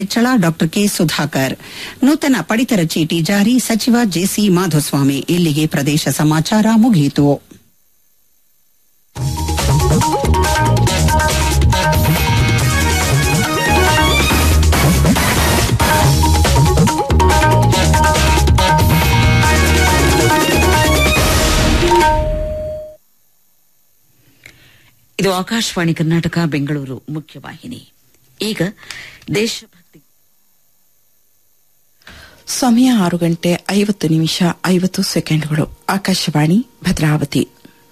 ಹೆಚ್ಚಳ doctor K Sudhakar ನೂತನ ಪಡಿತರ ಚೀಟಿ ಜಾರಿ ಸಚಿವ ಜೆಸಿ ಮಾಧುಸ್ವಾಮಿ ಇಲ್ಲಿಗೆ ಪ್ರದೇಶ ಸಮಾಚಾರ ಮುಗಿಯಿತು ಇದು ಆಕಾಶವಾಣಿ ಕರ್ನಾಟಕ ಬೆಂಗಳೂರು ಮುಖ್ಯವಾಹಿನಿ ಈಗ ದೇಶಭಕ್ತಿ ಸಮಯ ಆರು ಗಂಟೆ ಐವತ್ತು ನಿಮಿಷ ಐವತ್ತು ಸೆಕೆಂಡ್ಗಳು ಆಕಾಶವಾಣಿ ಭದ್ರಾವತಿ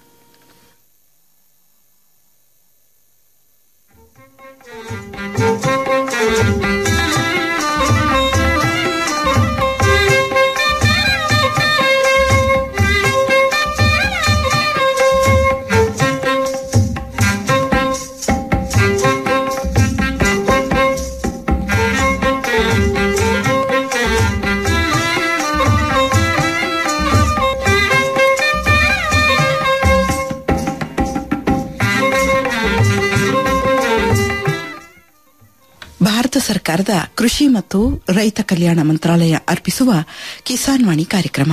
ಭಾರತ ಸರ್ಕಾರದ ಕೃಷಿ ಮತ್ತು ರೈತ ಕಲ್ಯಾಣ ಮಂತ್ರಾಲಯ ಅರ್ಪಿಸುವ ಕಿಸಾನ್ ವಾಣಿ ಕಾರ್ಯಕ್ರಮ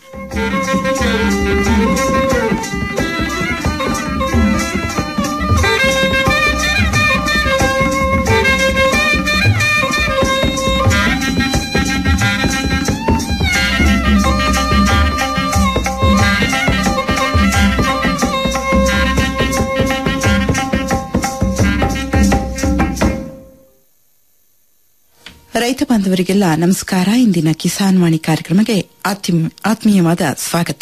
ರೈತ ಬಾಂಧವರಿಗೆಲ್ಲ ನಮಸ್ಕಾರ ಇಂದಿನ ಕಿಸಾನ್ ವಾಣಿ ಕಾರ್ಯಕ್ರಮಕ್ಕೆ ಆತ್ಮೀ- ಆತ್ಮೀಯವಾದ ಸ್ವಾಗತ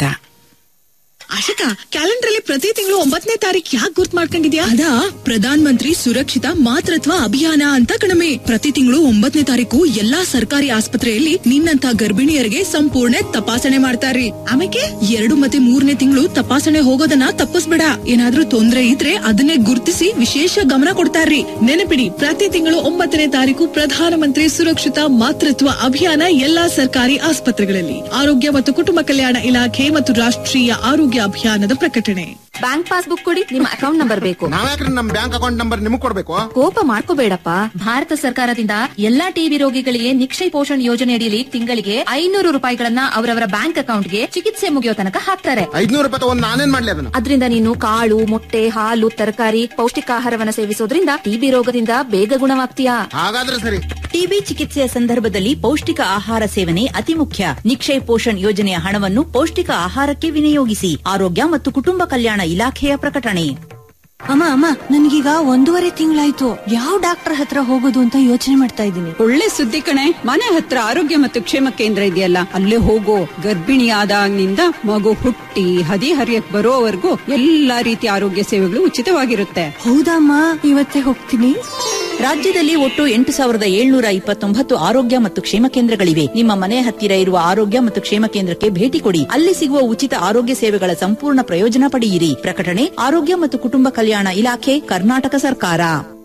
ಆಶಿಕಾ ಕ್ಯಾಲೆಂಡರ್ ಅಲ್ಲಿ ಪ್ರತಿ ತಿಂಗಳು ಒಂಬತ್ತನೇ ತಾರೀಕು ಯಾಕೆ ಗುರ್ತ್ ಮಾಡ್ಕೊಂಡಿದ್ಯಾ ಅದಾ ಪ್ರಧಾನ್ ಮಂತ್ರಿ ಸುರಕ್ಷಿತ ಮಾತೃತ್ವ ಅಭಿಯಾನ ಅಂತ ಕಣಮೆ ಪ್ರತಿ ತಿಂಗಳು ಒಂಬತ್ತನೇ ತಾರೀಕು ಎಲ್ಲಾ ಸರ್ಕಾರಿ ಆಸ್ಪತ್ರೆಯಲ್ಲಿ ನಿನ್ನಂತ ಗರ್ಭಿಣಿಯರಿಗೆ ಸಂಪೂರ್ಣ ತಪಾಸಣೆ ಮಾಡ್ತಾರ್ರಿ ಆಮೇಲೆ ಎರಡು ಮತ್ತೆ ಮೂರನೇ ತಿಂಗಳು ತಪಾಸಣೆ ಹೋಗೋದನ್ನ ತಪ್ಪಿಸ್ಬೇಡ ಏನಾದ್ರೂ ತೊಂದ್ರೆ ಇದ್ರೆ ಅದನ್ನೇ ಗುರ್ತಿಸಿ ವಿಶೇಷ ಗಮನ ಕೊಡ್ತಾರ್ರಿ ನೆನಪಿಡಿ ಪ್ರತಿ ತಿಂಗಳು ಒಂಬತ್ತನೇ ತಾರೀಕು ಪ್ರಧಾನಮಂತ್ರಿ ಸುರಕ್ಷಿತ ಮಾತೃತ್ವ ಅಭಿಯಾನ ಎಲ್ಲಾ ಸರ್ಕಾರಿ ಆಸ್ಪತ್ರೆಗಳಲ್ಲಿ ಆರೋಗ್ಯ ಮತ್ತು ಕುಟುಂಬ ಕಲ್ಯಾಣ ಇಲಾಖೆ ಮತ್ತು ರಾಷ್ಟ್ರೀಯ ಆರೋಗ್ಯ ಅಭಿಯಾನದ ಪ್ರಕಟಣೆ ಬ್ಯಾಂಕ್ ಪಾಸ್ಬುಕ್ ಕೊಡಿ ನಿಮ್ಮ ಅಕೌಂಟ್ ನಂಬರ್ ಬೇಕು ನಾವ್ಯಾಕ್ರಿ ನಮ್ ಬ್ಯಾಂಕ್ ಅಕೌಂಟ್ ನಂಬರ್ ನಿಮಗ್ ಕೊಡ್ಬೇಕು ಕೋಪ ಮಾಡ್ಕೋಬೇಡಪ್ಪ ಭಾರತ ಸರ್ಕಾರದಿಂದ ಎಲ್ಲಾ ಟಿಬಿ ರೋಗಿಗಳಿಗೆ ನಿಕ್ಷಯ ಪೋಷಣ್ ಯೋಜನೆ ಅಡಿಯಲ್ಲಿ ತಿಂಗಳಿಗೆ ಐನೂರು ರೂಪಾಯಿಗಳನ್ನ ಅವರವರ ಬ್ಯಾಂಕ್ ಅಕೌಂಟ್ಗೆ ಚಿಕಿತ್ಸೆ ಮುಗಿಯೋ ತನಕ ಹಾಕ್ತಾರೆ ಐದ್ನೂರು ರೂಪಾಯಿ ತಗೊಂಡ್ ನಾನೇನ್ ಮಾಡ್ಲಿ ಅದನ್ನ ಅದರಿಂದ ನೀನು ಕಾಳು ಮೊಟ್ಟೆ ಹಾಲು ತರಕಾರಿ ಪೌಷ್ಟಿಕಾಹಾರವನ್ನ ಸೇವಿಸೋದ್ರಿಂದ ಟಿಬಿ ರೋಗದಿಂದ ಬೇಗ ಗುಣವಾಗ್ತೀಯಾ ಹಾಗಾದ್ರೆ ಸರಿ ಟಿಬಿ ಚಿಕಿತ್ಸೆಯ ಸಂದರ್ಭದಲ್ಲಿ ಪೌಷ್ಟಿಕ ಆಹಾರ ಸೇವನೆ ಅತಿ ಮುಖ್ಯ ನಿಕ್ಷಯ್ ಪೋಷಣ್ ಯೋಜನೆಯ ಹಣವನ್ನು ಪೌಷ್ಟಿಕ ಆಹಾರಕ್ಕೆ ವಿನಿಯೋಗಿಸಿ ಆರೋಗ್ಯ ಮತ್ತು ಕುಟುಂಬ ಕಲ್ಯಾಣ ಇಲಾಖೆಯ ಪ್ರಕಟಣೆ ಅಮ್ಮ ಅಮ್ಮ ನನ್ಗೀಗ ಒಂದೂವರೆ ತಿಂಗಳಾಯ್ತು ಯಾವ ಡಾಕ್ಟರ್ ಹತ್ರ ಹೋಗೋದು ಅಂತ ಯೋಚನೆ ಮಾಡ್ತಾ ಇದ್ದೀನಿ ಒಳ್ಳೆ ಸುದ್ದಿ ಕಣೆ ಮನೆ ಹತ್ರ ಆರೋಗ್ಯ ಮತ್ತು ಕ್ಷೇಮ ಕೇಂದ್ರ ಇದೆಯಲ್ಲ ಅಲ್ಲೇ ಹೋಗೋ ಗರ್ಭಿಣಿಯಾದಾಗಿನಿಂದ ಮಗು ಹುಟ್ಟಿ ಹದಿ ಹರಿಯಕ್ ಬರೋವರೆಗೂ ಎಲ್ಲಾ ರೀತಿಯ ಆರೋಗ್ಯ ಸೇವೆಗಳು ಉಚಿತವಾಗಿರುತ್ತೆ ಹೌದಮ್ಮ ಇವತ್ತೇ ಹೋಗ್ತೀನಿ ರಾಜ್ಯದಲ್ಲಿ ಒಟ್ಟು ಎಂಟು ಸಾವಿರದ ಏಳ್ನೂರ ಇಪ್ಪತ್ತೊಂಬತ್ತು ಆರೋಗ್ಯ ಮತ್ತು ಕ್ಷೇಮ ಕೇಂದ್ರಗಳಿವೆ ನಿಮ್ಮ ಮನೆ ಹತ್ತಿರ ಇರುವ ಆರೋಗ್ಯ ಮತ್ತು ಕ್ಷೇಮ ಕೇಂದ್ರಕ್ಕೆ ಭೇಟಿ ಕೊಡಿ ಅಲ್ಲಿ ಸಿಗುವ ಉಚಿತ ಆರೋಗ್ಯ ಸೇವೆಗಳ ಸಂಪೂರ್ಣ ಪ್ರಯೋಜನ ಪಡೆಯಿರಿ ಪ್ರಕಟಣೆ ಆರೋಗ್ಯ ಮತ್ತು ಕುಟುಂಬ ಕಲ್ಯಾಣ ಇಲಾಖೆ ಕರ್ನಾಟಕ ಸರ್ಕಾರ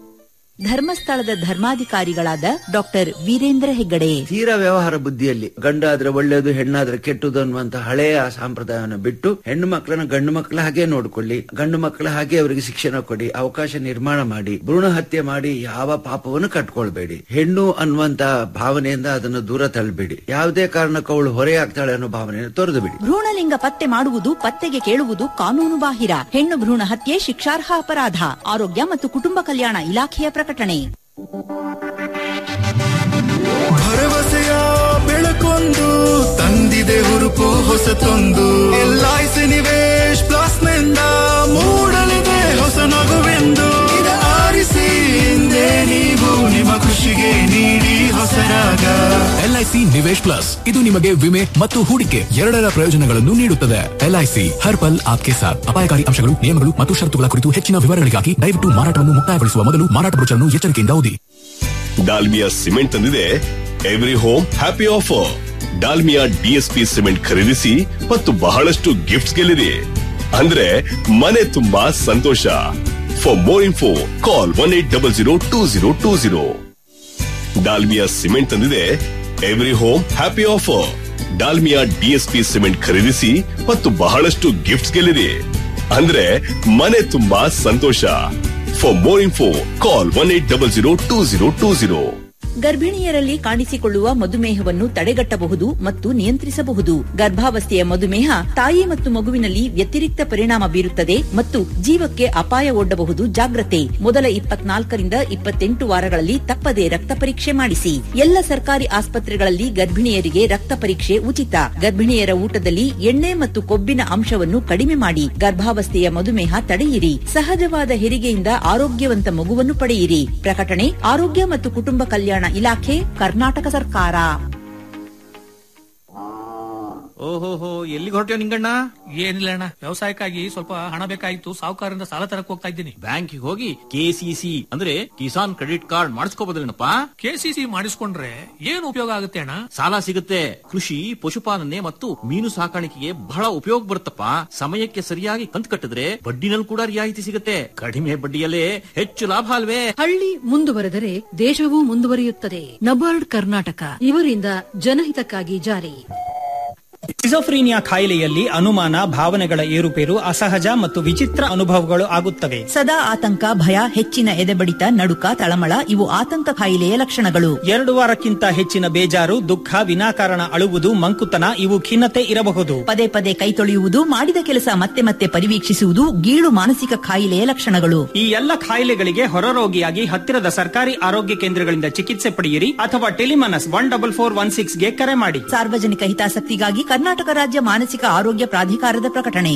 ಧರ್ಮಸ್ಥಳದ ಧರ್ಮಾಧಿಕಾರಿಗಳಾದ ಡಾಕ್ಟರ್ ವೀರೇಂದ್ರ ಹೆಗ್ಗಡೆ ತೀರಾ ವ್ಯವಹಾರ ಬುದ್ಧಿಯಲ್ಲಿ ಗಂಡಾದ್ರೆ ಒಳ್ಳೇದು ಹೆಣ್ಣಾದ್ರೆ ಕೆಟ್ಟದು ಅನ್ನುವಂತ ಹಳೆಯ ಸಂಪ್ರದಾಯವನ್ನು ಬಿಟ್ಟು ಹೆಣ್ಣು ಮಕ್ಕಳನ್ನ ಗಂಡು ಮಕ್ಕಳ ಹಾಗೆ ನೋಡ್ಕೊಳ್ಳಿ ಗಂಡು ಮಕ್ಕಳ ಹಾಗೆ ಅವರಿಗೆ ಶಿಕ್ಷಣ ಕೊಡಿ ಅವಕಾಶ ನಿರ್ಮಾಣ ಮಾಡಿ ಭ್ರೂಣ ಹತ್ಯೆ ಮಾಡಿ ಯಾವ ಪಾಪವನ್ನು ಕಟ್ಕೊಳ್ಬೇಡಿ ಹೆಣ್ಣು ಅನ್ನುವಂತ ಭಾವನೆಯಿಂದ ಅದನ್ನು ದೂರ ತಳ್ಳಬೇಡಿ ಯಾವುದೇ ಕಾರಣಕ್ಕೂ ಅವಳು ಹೊರೆಯಾಗ್ತಾಳೆ ಅನ್ನೋ ಭಾವನೆಯನ್ನು ತೊರೆದು ಬಿಡಿ ಭ್ರೂಣಲಿಂಗ ಪತ್ತೆ ಮಾಡುವುದು ಪತ್ತೆಗೆ ಕೇಳುವುದು ಕಾನೂನು ಬಾಹಿರ ಹೆಣ್ಣು ಭ್ರೂಣ ಹತ್ಯೆ ಶಿಕ್ಷಾರ್ಹ ಅಪರಾಧ ಆರೋಗ್ಯ ಮತ್ತು ಕುಟುಂಬ ಕಲ್ಯಾಣ ಇಲಾಖೆಯ ಪ್ರಕಟಣೆ ಭರವಸೆಯ ಬೆಳಕೊಂದು ತಂದಿದೆ ಹುರುಪು ಹೊಸತೊಂದು ಎಲ್ಐಸಿ ನಿವೇಶ್ ಪ್ಲಸ್ ನಿಂದ ಮೂಡಲಿದೆ ಹೊಸ ನಗುವೆಂದು ಇದು ಆರಿಸಿ ಹಿಂದೆ ನೀವು ನಿಮ್ಮ ಖುಷಿಗೆ ನೀಡಿ ಹೊಸರಾಗ ಎಲ್ಐಸಿ ನಿವೇಶ್ ಪ್ಲಸ್ ಇದು ನಿಮಗೆ ವಿಮೆ ಮತ್ತು ಹೂಡಿಕೆ ಎರಡರ ಪ್ರಯೋಜನಗಳನ್ನು ನೀಡುತ್ತದೆ ಎಲ್ಐಸಿ ಹರ್ ಪಲ್ ಆಪ್ಕೆ ಸಾಥ್ ಅಪಾಯಕಾರಿ ಅಂಶಗಳು ನಿಯಮಗಳು ಮತ್ತು ಷರತ್ತುಗಳ ಕುರಿತು ಹೆಚ್ಚಿನ ವಿವರಗಳಿಗಾಗಿ ದಯವಿಟ್ಟು ಮಾರಾಟವನ್ನು ಮುಕ್ತಾಯಗೊಳಿಸುವ ಮೊದಲು ಮಾರಾಟ ಬ್ರೋಚರ್ನ್ನು ಎಚ್ಚರಿಕೆಯಿಂದ ಓದಿ ಡಾಲ್ಮಿಯಾ ಸಿಮೆಂಟ್ ತಂದಿದೆ every home happy offer Dalmia DSP cement ಖರೀದಿಸಿ ಮತ್ತು ಬಹಳಷ್ಟು ಗಿಫ್ಟ್ಸ್ ಗೆಲ್ಲಿರಿ ಅಂದ್ರೆ ಮನೆ ತುಂಬಾ ಸಂತೋಷ for more info call one eight double zero two zero two zero Dalmia cement ತಂದಿದೆ every home happy offer Dalmia DSP cement ಖರೀದಿಸಿ ಮತ್ತು ಬಹಳಷ್ಟು ಗಿಫ್ಟ್ಸ್ ಗೆಲ್ಲಿರಿ ಅಂದ್ರೆ ಮನೆ ತುಂಬಾ ಸಂತೋಷ for more info call one eight double zero two zero two zero ಗರ್ಭಿಣಿಯರಲ್ಲಿ ಕಾಣಿಸಿಕೊಳ್ಳುವ ಮಧುಮೇಹವನ್ನು ತಡೆಗಟ್ಟಬಹುದು ಮತ್ತು ನಿಯಂತ್ರಿಸಬಹುದು ಗರ್ಭಾವಸ್ಥೆಯ ಮಧುಮೇಹ ತಾಯಿ ಮತ್ತು ಮಗುವಿನಲ್ಲಿ ವ್ಯತಿರಿಕ್ತ ಪರಿಣಾಮ ಬೀರುತ್ತದೆ ಮತ್ತು ಜೀವಕ್ಕೆ ಅಪಾಯ ಒಡ್ಡಬಹುದು ಜಾಗ್ರತೆ ಮೊದಲ ಇಪ್ಪತ್ನಾಲ್ಕರಿಂದ ಇಪ್ಪತ್ತೆಂಟು ವಾರಗಳಲ್ಲಿ ತಪ್ಪದೆ ರಕ್ತ ಪರೀಕ್ಷೆ ಮಾಡಿಸಿ ಎಲ್ಲ ಸರ್ಕಾರಿ ಆಸ್ಪತ್ರೆಗಳಲ್ಲಿ ಗರ್ಭಿಣಿಯರಿಗೆ ರಕ್ತ ಪರೀಕ್ಷೆ ಉಚಿತ ಗರ್ಭಿಣಿಯರ ಊಟದಲ್ಲಿ ಎಣ್ಣೆ ಮತ್ತು ಕೊಬ್ಬಿನ ಅಂಶವನ್ನು ಕಡಿಮೆ ಮಾಡಿ ಗರ್ಭಾವಸ್ಥೆಯ ಮಧುಮೇಹ ತಡೆಯಿರಿ ಸಹಜವಾದ ಹೆರಿಗೆಯಿಂದ ಆರೋಗ್ಯವಂತ ಮಗುವನ್ನು ಪಡೆಯಿರಿ ಪ್ರಕಟಣೆ ಆರೋಗ್ಯ ಮತ್ತು ಕುಟುಂಬ ಕಲ್ಯಾಣ ಇಲಾಖೆ ಕರ್ನಾಟಕ ಸರ್ಕಾರ ಓಹೋಹೋ ಎಲ್ಲಿಗೆ ಹೊರಟ್ಯೋ ನಿಂಗಣ್ಣ ಏನಿಲ್ಲ ಅಣ್ಣ ವ್ಯವಸಾಯಕ್ಕಾಗಿ ಸ್ವಲ್ಪ ಹಣ ಬೇಕಾಗಿತ್ತು ಸಾಹುಕಾರರಿಂದ ಸಾಲ ತರಕ್ ಹೋಗ್ತಾ ಇದ್ದೀನಿ ಬ್ಯಾಂಕಿಗೆ ಹೋಗಿ ಕೆಸಿಸಿ ಅಂದ್ರೆ ಕಿಸಾನ್ ಕ್ರೆಡಿಟ್ ಕಾರ್ಡ್ ಮಾಡಿಸ್ಕೋಬೋದೇನಪ್ಪ ಕೆಸಿಸಿ ಮಾಡಿಸ್ಕೊಂಡ್ರೆ ಏನು ಉಪಯೋಗ ಆಗುತ್ತೆ ಅಣ್ಣ ಸಾಲ ಸಿಗುತ್ತೆ ಕೃಷಿ ಪಶುಪಾಲನೆ ಮತ್ತು ಮೀನು ಸಾಕಾಣಿಕೆಗೆ ಬಹಳ ಉಪಯೋಗ ಬರುತ್ತಪ್ಪ ಸಮಯಕ್ಕೆ ಸರಿಯಾಗಿ ಕಂತು ಕಟ್ಟಿದ್ರೆ ಬಡ್ಡಿನಲ್ಲಿ ಕೂಡ ರಿಯಾಯಿತಿ ಸಿಗುತ್ತೆ ಕಡಿಮೆ ಬಡ್ಡಿಯಲ್ಲೇ ಹೆಚ್ಚು ಲಾಭ ಅಲ್ವೇ ಹಳ್ಳಿ ಮುಂದುವರೆದರೆ ದೇಶವೂ ಮುಂದುವರಿಯುತ್ತದೆ ನಬಾರ್ಡ್ ಕರ್ನಾಟಕ ಇವರಿಂದ ಜನಹಿತಕ್ಕಾಗಿ ಜಾರಿ ಸಿಜೋಫ್ರೀನಿಯಾ ಕಾಯಿಲೆಯಲ್ಲಿ ಅನುಮಾನ ಭಾವನೆಗಳ ಏರುಪೇರು ಅಸಹಜ ಮತ್ತು ವಿಚಿತ್ರ ಅನುಭವಗಳು ಆಗುತ್ತವೆ ಸದಾ ಆತಂಕ ಭಯ ಹೆಚ್ಚಿನ ಎದೆಬಡಿತ ನಡುಕ ತಳಮಳ ಇವು ಆತಂಕ ಕಾಯಿಲೆಯ ಲಕ್ಷಣಗಳು ಎರಡು ವಾರಕ್ಕಿಂತ ಹೆಚ್ಚಿನ ಬೇಜಾರು ದುಃಖ ವಿನಾಕಾರಣ ಅಳುವುದು ಮಂಕುತನ ಇವು ಖಿನ್ನತೆ ಇರಬಹುದು ಪದೇ ಪದೇ ಕೈ ತೊಳೆಯುವುದು ಮಾಡಿದ ಕೆಲಸ ಮತ್ತೆ ಮತ್ತೆ ಪರಿವೀಕ್ಷಿಸುವುದು ಗೀಳು ಮಾನಸಿಕ ಕಾಯಿಲೆಯ ಲಕ್ಷಣಗಳು ಈ ಎಲ್ಲ ಕಾಯಿಲೆಗಳಿಗೆ ಹೊರರೋಗಿಯಾಗಿ ಹತ್ತಿರದ ಸರ್ಕಾರಿ ಆರೋಗ್ಯ ಕೇಂದ್ರಗಳಿಂದ ಚಿಕಿತ್ಸೆ ಪಡೆಯಿರಿ ಅಥವಾ Telemanas one double four one six ಗೆ ಕರೆ ಮಾಡಿ ಸಾರ್ವಜನಿಕ ಹಿತಾಸಕ್ತಿಗಾಗಿ ಕರ್ನಾಟಕ ರಾಜ್ಯ ಮಾನಸಿಕ ಆರೋಗ್ಯ ಪ್ರಾಧಿಕಾರದ ಪ್ರಕಟಣೆ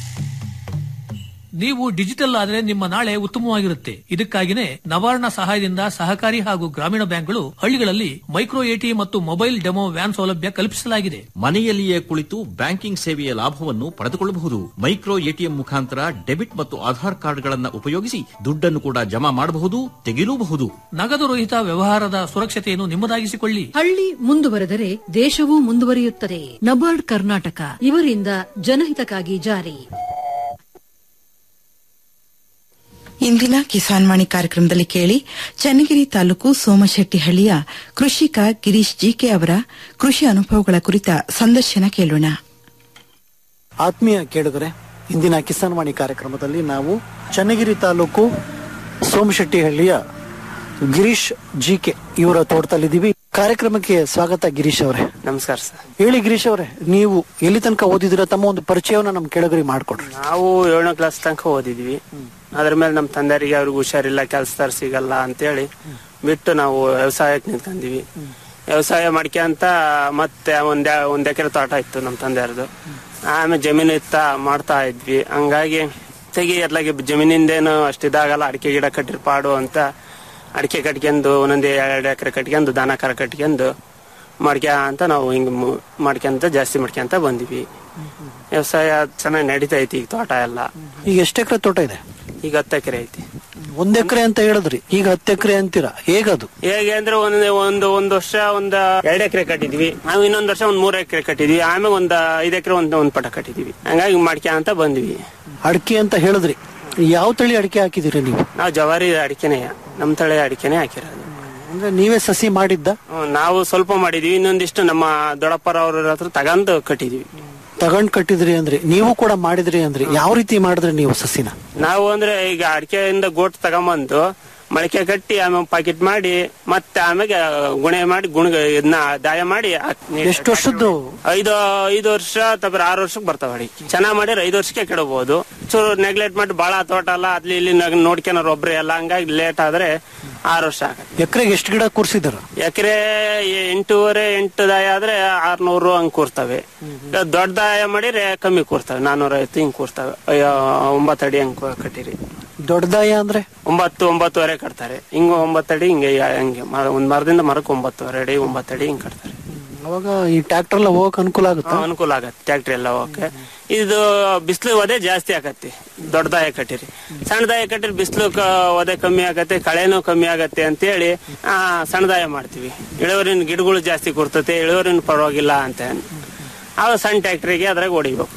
ನೀವು ಡಿಜಿಟಲ್ ಆದ್ರೆ ನಿಮ್ಮ ನಾಳೆ ಉತ್ತಮವಾಗಿರುತ್ತೆ ಇದಕ್ಕಾಗಿನೇ ನವಾರ್ಣ ಸಹಾಯದಿಂದ ಸಹಕಾರಿ ಹಾಗೂ ಗ್ರಾಮೀಣ ಬ್ಯಾಂಕ್ಗಳು ಹಳ್ಳಿಗಳಲ್ಲಿ ಮೈಕ್ರೋ ಎಟಿ ಮತ್ತು ಮೊಬೈಲ್ ಡೆಮೋ ವ್ಯಾನ್ ಸೌಲಭ್ಯ ಕಲ್ಪಿಸಲಾಗಿದೆ ಮನೆಯಲ್ಲಿಯೇ ಕುಳಿತು ಬ್ಯಾಂಕಿಂಗ್ ಸೇವೆಯ ಲಾಭವನ್ನು ಪಡೆದುಕೊಳ್ಳಬಹುದು ಮೈಕ್ರೋ ಎಟಿಎಂ ಮುಖಾಂತರ ಡೆಬಿಟ್ ಮತ್ತು ಆಧಾರ್ ಕಾರ್ಡ್ಗಳನ್ನು ಉಪಯೋಗಿಸಿ ದುಡ್ಡನ್ನು ಕೂಡ ಜಮಾ ಮಾಡಬಹುದು ತೆಗೆಯಲೂಬಹುದು ನಗದು ರಹಿತ ವ್ಯವಹಾರದ ಸುರಕ್ಷತೆಯನ್ನು ನಿಮ್ಮದಾಗಿಸಿಕೊಳ್ಳಿ ಹಳ್ಳಿ ಮುಂದುವರೆದರೆ ದೇಶವೂ ಮುಂದುವರಿಯುತ್ತದೆ ನಬಾರ್ಡ್ ಕರ್ನಾಟಕ ಇವರಿಂದ ಜನಹಿತಕ್ಕಾಗಿ ಜಾರಿ ಇಂದಿನ ಕಿಸಾನ್ ವಾಣಿ ಕಾರ್ಯಕ್ರಮದಲ್ಲಿ ಕೇಳಿ ಚನ್ನಗಿರಿ ತಾಲೂಕು ಸೋಮಶೆಟ್ಟಿಹಳ್ಳಿಯ ಕೃಷಿಕ ಗಿರೀಶ್ ಜಿಕೆ ಅವರ ಕೃಷಿ ಅನುಭವಗಳ ಕುರಿತ ಸಂದರ್ಶನ ಕೇಳೋಣ ಆತ್ಮೀಯ ಕೇಳುಗರೆ ಇಂದಿನ ಕಿಸಾನ್ ವಾಣಿ ಕಾರ್ಯಕ್ರಮದಲ್ಲಿ ನಾವು ಚನ್ನಗಿರಿ ತಾಲೂಕು ಸೋಮಶೆಟ್ಟಿಹಳ್ಳಿಯ ಗಿರೀಶ್ ಜಿಕೆ ಇವರ ತೋಟದಲ್ಲಿದ್ದೀವಿ ಕಾರ್ಯಕ್ರಮಕ್ಕೆ ಸ್ವಾಗತ ಗಿರೀಶ್ ಅವರೇ ನಮಸ್ಕಾರ ಸರ್ ಹೇಳಿ ಗಿರೀಶ್ ಅವರೇ ನೀವು ಎಲ್ಲಿ ತನಕ ಓದಿದಿರ ತಮ್ಮ ಒಂದು ಪರಿಚಯವನ್ನ ನಮ್ ಕೆಳಗರಿ ಮಾಡ್ಕೊಡ್ರಿ ನಾವು ಏಳನೇ ಕ್ಲಾಸ್ ತನಕ ಓದಿದ್ವಿ ಅದ್ರ ಮೇಲೆ ನಮ್ಮ ತಂದೆಯರಿಗೆ ಅವ್ರಿಗೆ ಹುಷಾರಿಲ್ಲ ಕೆಲಸದಾರ ಸಿಗಲ್ಲ ಅಂತೇಳಿ ಬಿಟ್ಟು ನಾವು ವ್ಯವಸಾಯಕ್ಕೆ ನಿಂತ್ಕೊಂಡಿವಿ ವ್ಯವಸಾಯ ಮಾಡ್ಕೊಂತ ಮತ್ತೆ ಒಂದ್ ಒಂದ್ ಎಕರೆ ತೋಟ ಇತ್ತು ನಮ್ಮ ತಂದೆಯವ್ರದ್ದು ಆಮೇಲೆ ಜಮೀನು ಇತ್ತ ಮಾಡ್ತಾ ಇದ್ವಿ ಹಂಗಾಗಿ ತೆಗಿ ಅದ್ಲಾಗೆ ಜಮೀನಿಂದೇನು ಅಷ್ಟಿದಾಗಲ್ಲ ಅಡಿಕೆ ಗಿಡ ಕಟ್ಟಿರ್ ಪಾಡು ಅಂತ ಅಡಿಕೆ ಕಟ್ಕೊಂಡು ಒಂದೊಂದು ಎರಡು ಎಕರೆ ಕಟ್ಕೊಂಡು ದನ ಕರ ಕಟ್ಕೊಂಡು ಮಾಡ್ಕ ಅಂತ ನಾವು ಹಿಂಗ್ ಮು- ಮಾಡ್ಕೊಂತ ಜಾಸ್ತಿ ಮಾಡ್ಕೊಂತ ಬಂದಿವಿ ವ್ಯವಸಾಯ ಚೆನ್ನಾಗಿ ನಡೀತಾ ಐತಿ ಈಗ ತೋಟ ಎಲ್ಲ ಈಗ ಎಷ್ಟು ಎಕರೆ ತೋಟ ಇದೆ ಈಗ ಹತ್ತು ಎಕರೆ ಐತಿ ಒಂದ್ ಎಕರೆ ಅಂತ ಹೇಳಿದ್ರಿ ಈಗ ಹತ್ತು ಎಕರೆ ಅಂತೀರಾ ಹೇಗದು ಹೇಗೆ ಅಂದ್ರೆ ಒಂದ್ ಒಂದು ಒಂದ್ ವರ್ಷ ಒಂದ್ ಎರಡ್ ಎಕರೆ ಕಟ್ಟಿದ್ವಿ ನಾವು ಇನ್ನೊಂದ್ ವರ್ಷ ಒಂದ್ ಮೂರ್ ಎಕರೆ ಕಟ್ಟಿದ್ವಿ ಆಮೇಲೆ ಒಂದ್ ಐದ್ ಎಕರೆ ಒಂದ್ ಒಂದ್ ಪಟ ಕಟ್ಟಿದ್ವಿ ಹಂಗಾಗಿ ಮಾಡ್ಕ ಅಂತ ಬಂದ್ವಿ ಅಡಿಕೆ ಅಂತ ಹೇಳಿದ್ರಿ ಯಾವ ತಳಿ ಅಡಿಕೆ ಹಾಕಿದಿರಿ ನೀವು ನಾವು ಜವಾರಿ ಅಡಿಕೆನೆ ನಮ್ ತಳೆ ಅಡಿಕೆನೆ ಹಾಕಿರೋದು ಅಂದ್ರೆ ನೀವೇ ಸಸಿ ಮಾಡಿದ್ದ ಹ್ಮ್, ನಾವು ಸ್ವಲ್ಪ ಮಾಡಿದ್ವಿ ಇನ್ನೊಂದಿಷ್ಟು ನಮ್ಮ ದೊಡ್ಡಪ್ಪರ ಅವ್ರ ಹತ್ರ ತಗೊಂಡು ಕಟ್ಟಿದ್ವಿ ತಗೊಂಡ್ ಕಟ್ಟಿದ್ರಿ ಅಂದ್ರಿ ನೀವು ಕೂಡ ಮಾಡಿದ್ರಿ ಅಂದ್ರಿ ಯಾವ ರೀತಿ ಮಾಡಿದ್ರಿ ನೀವು ಸಸಿನ ನಾವು ಅಂದ್ರೆ ಈಗ ಅಡಿಕೆಯಿಂದ ಗೋಟ್ ತಗೊಂಬಂದು ಮೊಳಕೆ ಕಟ್ಟಿ ಆಮೇಲೆ ಪಾಕೆಟ್ ಮಾಡಿ ಮತ್ತೆ ಆಮೇಲೆ ಗುಣೆ ಮಾಡಿ ಗುಣ ಇದನ್ನ ದಾಯ ಮಾಡಿ ಎಷ್ಟು ವರ್ಷದ್ದು ಐದು ಐದು ವರ್ಷ ತಪ್ಪರ ಆರು ವರ್ಷಕ್ಕೆ ಬರ್ತಾವ ಅಡಿಕೆ ಚೆನ್ನಾಗ್ ಮಾಡಿದ್ರೆ ಐದು ವರ್ಷಕ್ಕೆ ಕೆಡಬಹುದು ಚೂರು ನೆಗ್ಲೆಕ್ಟ್ ಮಾಡಿ ಬಾಳ ತೋಟ ಅಲ್ಲ ಅಲ್ಲಿ ಇಲ್ಲಿ ನೋಡ್ಕೊಳೋರು ಒಬ್ರೆ ಎಲ್ಲ ಹಂಗಾಗಿ ಲೇಟ್ ಆದ್ರೆ ಆರು ವರ್ಷ ಆಗತ್ತೆ ಎಕರೆಗೆ ಎಷ್ಟು ಗಿಡ ಕೂರ್ಸಿದಾರ ಎಕರೆ ಎಂಟೂವರೆ ಎಂಟು ದಾಯ ಆದ್ರೆ ಆರ್ನೂರು ಹಂಗ್ ಕೂರ್ತವೆ ಈಗ ದೊಡ್ಡ ದಾಯ ಮಾಡಿದ್ರೆ ಕಮ್ಮಿ ಕೂರ್ತವೆ ನಾನೂರ ಐವತ್ತು ಹಿಂಗ್ ಕೂರ್ತವೆ ಅಯ್ಯೋ ಒಂಬತ್ತು ಅಡಿ ಹಂಗ್ ಕಟ್ಟಿರಿ ದೊಡ್ಡದಾಯ ಅಂದ್ರೆ ಒಂಬತ್ತು ಒಂಬತ್ತುವರೆ ಕಟ್ತಾರೆ ಹಿಂಗ ಒಂಬತ್ತು ಅಡಿ ಹಿಂಗೆ ಯಾ- ಹಂಗೆ ಮ- ಒಂದ್ ಮರದಿಂದ ಮರಕ್ಕೆ ಒಂಬತ್ತುವರೆ ಅಡಿ ಒಂಬತ್ತು ಅಡಿ ಹಿಂಗ್ ಕಟ್ತಾರೆ ಅವಾಗ ಈ ಟ್ರ್ಯಾಕ್ಟರ್ ಎಲ್ಲ ಹೋಗಕ್ ಅನುಕೂಲ ಆಗುತ್ತಾ ಹಾ, ಅನುಕೂಲ ಆಗತ್ತೆ ಟ್ಯಾಕ್ಟ್ರಿ ಎಲ್ಲ ಹೋಗಕ್ಕೆ ಇದು ಬಿಸಿಲು ಒದೆ ಜಾಸ್ತಿ ಆಗತ್ತೆ ದೊಡ್ಡ ದಾಯ ಕಟ್ಟಿರಿ ಸಣ್ಣ ದಾಯ ಕಟ್ಟಿರಿ ಬಿಸಿಲು ಒದೆ ಕಮ್ಮಿ ಆಗತ್ತೆ ಕಳೆನೂ ಕಮ್ಮಿ ಆಗತ್ತೆ ಅಂತೇಳಿ ಆ, ಸಣ್ಣ ದಾಯ ಮಾಡ್ತೀವಿ ಇಳುವರಿನ ಗಿಡಗಳು ಜಾಸ್ತಿ ಕೊಡ್ತತೆ ಇಳುವರಿನ ಪರವಾಗಿಲ್ಲ ಅಂತ ಅವ ಸಣ್ಣ ಟ್ಯಾಕ್ಟ್ರಿಗೆ ಅದ್ರಾಗ ಹೊಡಿಬೇಕು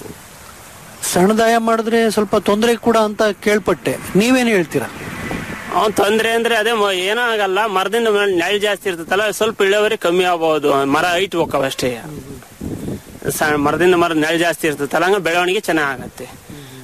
ಸಣ್ಣದಾಯ ಮಾಡಿದ್ರೆ ಸ್ವಲ್ಪ ತೊಂದರೆ ಕೂಡ ಅಂತ ಕೇಳ್ಪಟ್ಟೆ ನೀವೇನ್ ಹೇಳ್ತೀರಾ ಅವ್ನ್ ತೊಂದ್ರೆ ಅಂದ್ರೆ ಅದೇ ಮ- ಏನೂ ಆಗಲ್ಲ ಮರದಿಂದ ಮೇಲೆ ನೆಳ ಜಾಸ್ತಿ ಇರ್ತದಲ್ಲ ಸ್ವಲ್ಪ ಇಳುವರಿ ಕಮ್ಮಿ ಆಗ್ಬಹುದು ಮರ ಹೈಟ್ ಹೋಗವ ಅಷ್ಟೇ ಸ- ಮರದಿಂದ ಮರ ನೆಳ ಜಾಸ್ತಿ ಇರ್ತದಲ್ಲ ಹಂಗ ಬೆಳವಣಿಗೆ ಚೆನ್ನಾಗತ್ತೆ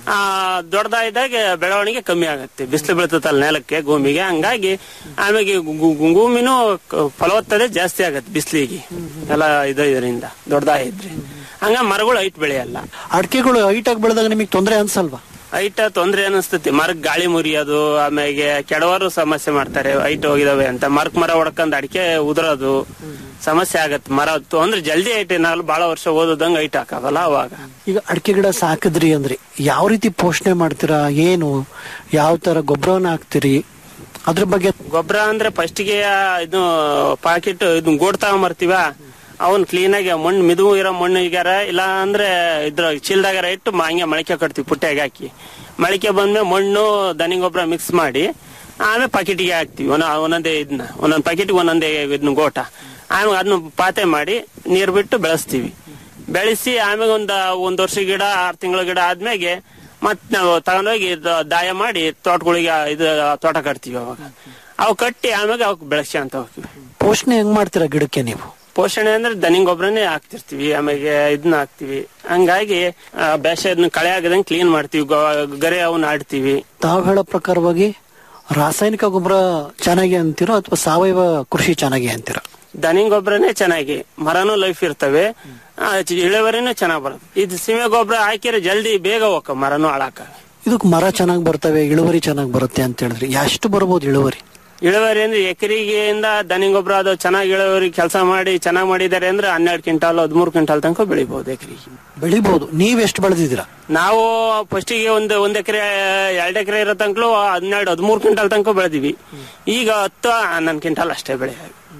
ಆ ದೊಡ್ಡದಾಯ್ದಾಗ ಬೆಳವಣಿಗೆ ಕಮ್ಮಿ ಆಗುತ್ತೆ ಬಿಸಿಲು ಬೀಳ್ತದಲ್ಲ ನೆಲಕ್ಕೆ ಭೂಮಿಗೆ ಹಂಗಾಗಿ ಆಮೇಲೆ ಗು- ಗು- ಭೂಮಿನೂ ಕ- ಫಲವತ್ತತೆ ಜಾಸ್ತಿ ಆಗತ್ತೆ ಬಿಸಿಲಿಗೆ ಎಲ್ಲ ಇದು ಇದರಿಂದ ದೊಡ್ಡದಾಗಿದ್ರೆ ಹಂಗ ಮರಗಳು ಹೈಟ್ ಬೆಳೆಯಲ್ಲ ಅಡಿಕೆಗಳು ಹೈಟ್ ಆಗಿ ಬೆಳೆದಾಗ ನಿಮಗೆ ತೊಂದರೆ ಅನ್ಸಲ್ವಾ ಹೈಟ್ ತೊಂದ್ರೆ ಅನಿಸ್ತತಿ ಮರಕ್ ಗಾಳಿ ಮುರಿಯೋದು ಆಮೇಲೆ ಕೆಡವರು ಸಮಸ್ಯೆ ಮಾಡ್ತಾರೆ ಹೈಟ್ ಹೋಗಿದಾವೆ ಅಂತ ಮರಕ್ ಮರ ಹೊಡ್ಕೊಂಡ್ ಅಡಿಕೆ ಉದುರೋದು ಸಮಸ್ಯೆ ಆಗತ್ತೆ ಮರ ಅಂದ್ರೆ ಜಲ್ದಿ ಹೈಟ್ ಏನಾಗಲ್ಲ ಬಹಳ ವರ್ಷ ಓದೋದಂಗ ಹೈಟ್ ಹಾಕವಲ್ಲ ಅವಾಗ ಈಗ ಅಡಿಕೆ ಗಿಡ ಸಾಕಿದ್ರಿ ಅಂದ್ರೆ ಯಾವ ರೀತಿ ಪೋಷಣೆ ಮಾಡ್ತೀರಾ ಏನು ಯಾವ ತರ ಗೊಬ್ಬರವನ್ನ ಹಾಕ್ತೀರಿ ಅದ್ರ ಬಗ್ಗೆ ಗೊಬ್ಬರ ಅಂದ್ರೆ ಫಸ್ಟ್ಗೆ ಇದು ಪಾಕೆಟ್ ಇದು ಗೋಡ್ ತಗೊಂಬರ್ತೀವ ಅವನ್ ಕ್ಲೀನ್ ಆಗಿ ಮಣ್ಣು ಮಿದು ಇರೋ ಮಣ್ಣು ಈಗಾರ ಇಲ್ಲ ಅಂದ್ರೆ ಇದ್ರ ಚೀಲ್ದಾಗಾರ ಇಟ್ಟು ಮ- ಹಂಗೆ ಮೊಳಕೆ ಕಟ್ತೀವಿ ಪುಟ್ಟೆಗೆ ಹಾಕಿ ಮೊಳಕೆ ಬಂದ್ಮೇಲೆ ಮಣ್ಣು ದನಿ ಗೊಬ್ಬರ ಮಿಕ್ಸ್ ಮಾಡಿ ಆಮೇಲೆ ಪಾಕೆಟ್ಗೆ ಹಾಕ್ತಿವಿ ಒಂದ ಒಂದೊಂದೇ ಇದನ್ನ ಒಂದೊಂದ್ ಪಾಕೆಟ್ಗೆ ಒಂದೊಂದೇ ಇದನ್ನ ಗೋಟ ಆಮೇಲೆ ಅದನ್ನ ಪಾತೆ ಮಾಡಿ ನೀರ್ ಬಿಟ್ಟು ಬೆಳೆಸ್ತೀವಿ ಬೆಳೆಸಿ ಆಮೇಲೆ ಒಂದ್ ಒಂದ್ ವರ್ಷ ಗಿಡ ಆರ್ ತಿಂಗಳ ಗಿಡ ಆದ್ಮೇಲೆ ಮತ್ ನಾವು ತಗೊಂಡೋಗಿ ಇದು ದಾಯ ಮಾಡಿ ತೋಟಗಳಿಗೆ ಇದು ತೋಟ ಕಟ್ತೀವಿ ಅವಾಗ ಅವು ಕಟ್ಟಿ ಆಮೇಲೆ ಅವಕ್ಕೆ ಬೆಳೆಸಿ ಅಂತ ಹೋಗ್ತೀವಿ ಪೋಷಣೆ ಹೆಂಗ್ ಮಾಡ್ತೀರಾ ಗಿಡಕ್ಕೆ ನೀವು ಪೋಷಣೆ ಅಂದ್ರೆ ದನಿ ಗೊಬ್ಬರನೇ ಹಾಕ್ತಿರ್ತೀವಿ ಆಮೇಲೆ ಇದನ್ನ ಹಾಕ್ತಿವಿ ಹಂಗಾಗಿ ಆ, ಬೇಸಾಯದನ್ನ ಕಳೆ ಆಗದಂಗೆ ಕ್ಲೀನ್ ಮಾಡ್ತೀವಿ ಗೊ- ಗರೆ ಅವನ್ನ ಆಡ್ತೀವಿ ತಾವು ಹೇಳೋ ಪ್ರಕಾರವಾಗಿ ರಾಸಾಯನಿಕ ಗೊಬ್ಬರ ಚೆನ್ನಾಗಿ ಅಂತೀರೋ ಅಥವಾ ಸಾವಯವ ಕೃಷಿ ಚೆನ್ನಾಗಿ ಅಂತೀರೋ ದನಿ ಗೊಬ್ಬರನೇ ಚೆನ್ನಾಗಿ ಮರನೂ ಲೈಫ್ ಇರ್ತವೆ ಆ, ಚಿ- ಇಳುವರಿನೂ ಚೆನ್ನಾಗ್ ಬರುತ್ತೆ ಇದು ಸೀಮೆ ಗೊಬ್ಬರ ಹಾಕಿದ್ರೆ ಜಲ್ದಿ ಬೇಗ ಹೋಗ ಮರನೂ ಹಾಳಾಕ ಇದಕ್ಕೆ ಮರ ಚೆನ್ನಾಗಿ ಬರ್ತವೆ ಇಳುವರಿ ಚೆನ್ನಾಗಿ ಬರುತ್ತೆ ಅಂತ ಹೇಳಿದ್ರಿ ಎಷ್ಟು ಬರ್ಬೋದು ಇಳುವರಿ ಇಳುವರಿ ಅಂದ್ರೆ ಎಕರೆಗೆಯಿಂದ ದನಿ ಗೊಬ್ಬರ ಅದು ಚೆನ್ನಾಗಿ ಇಳುವರಿ ಕೆಲಸ ಮಾಡಿ ಚೆನ್ನಾಗಿ ಮಾಡಿದ್ದಾರೆ ಅಂದ್ರೆ ಹನ್ನೆರಡು ಕ್ವಿಂಟಾಲ್ ಹದಿಮೂರು ಕ್ವಿಂಟಾಲ್ ತನಕ ಬೆಳಿಬಹುದು ಎಕರೆಗೆ ಬೆಳಿಬಹುದು ನೀವ್ ಎಷ್ಟು ಬೆಳೆದಿದ್ದೀರಾ ನಾವು ಫಸ್ಟಿಗೆ ಒಂದು ಒಂದ್ ಎಕರೆ ಎರಡ್ ಎಕರೆ ಇರೋ ತನಕಲು ಹನ್ನೆರಡು ಹದಿಮೂರು ಕ್ವಿಂಟಾಲ್ ತನಕ ಬೆಳೆದಿವಿ ಈಗ ಹತ್ತು ಹನ್ನೊಂದು ಕ್ವಿಂಟಾಲ್ ಅಷ್ಟೇ ಬೆಳೆ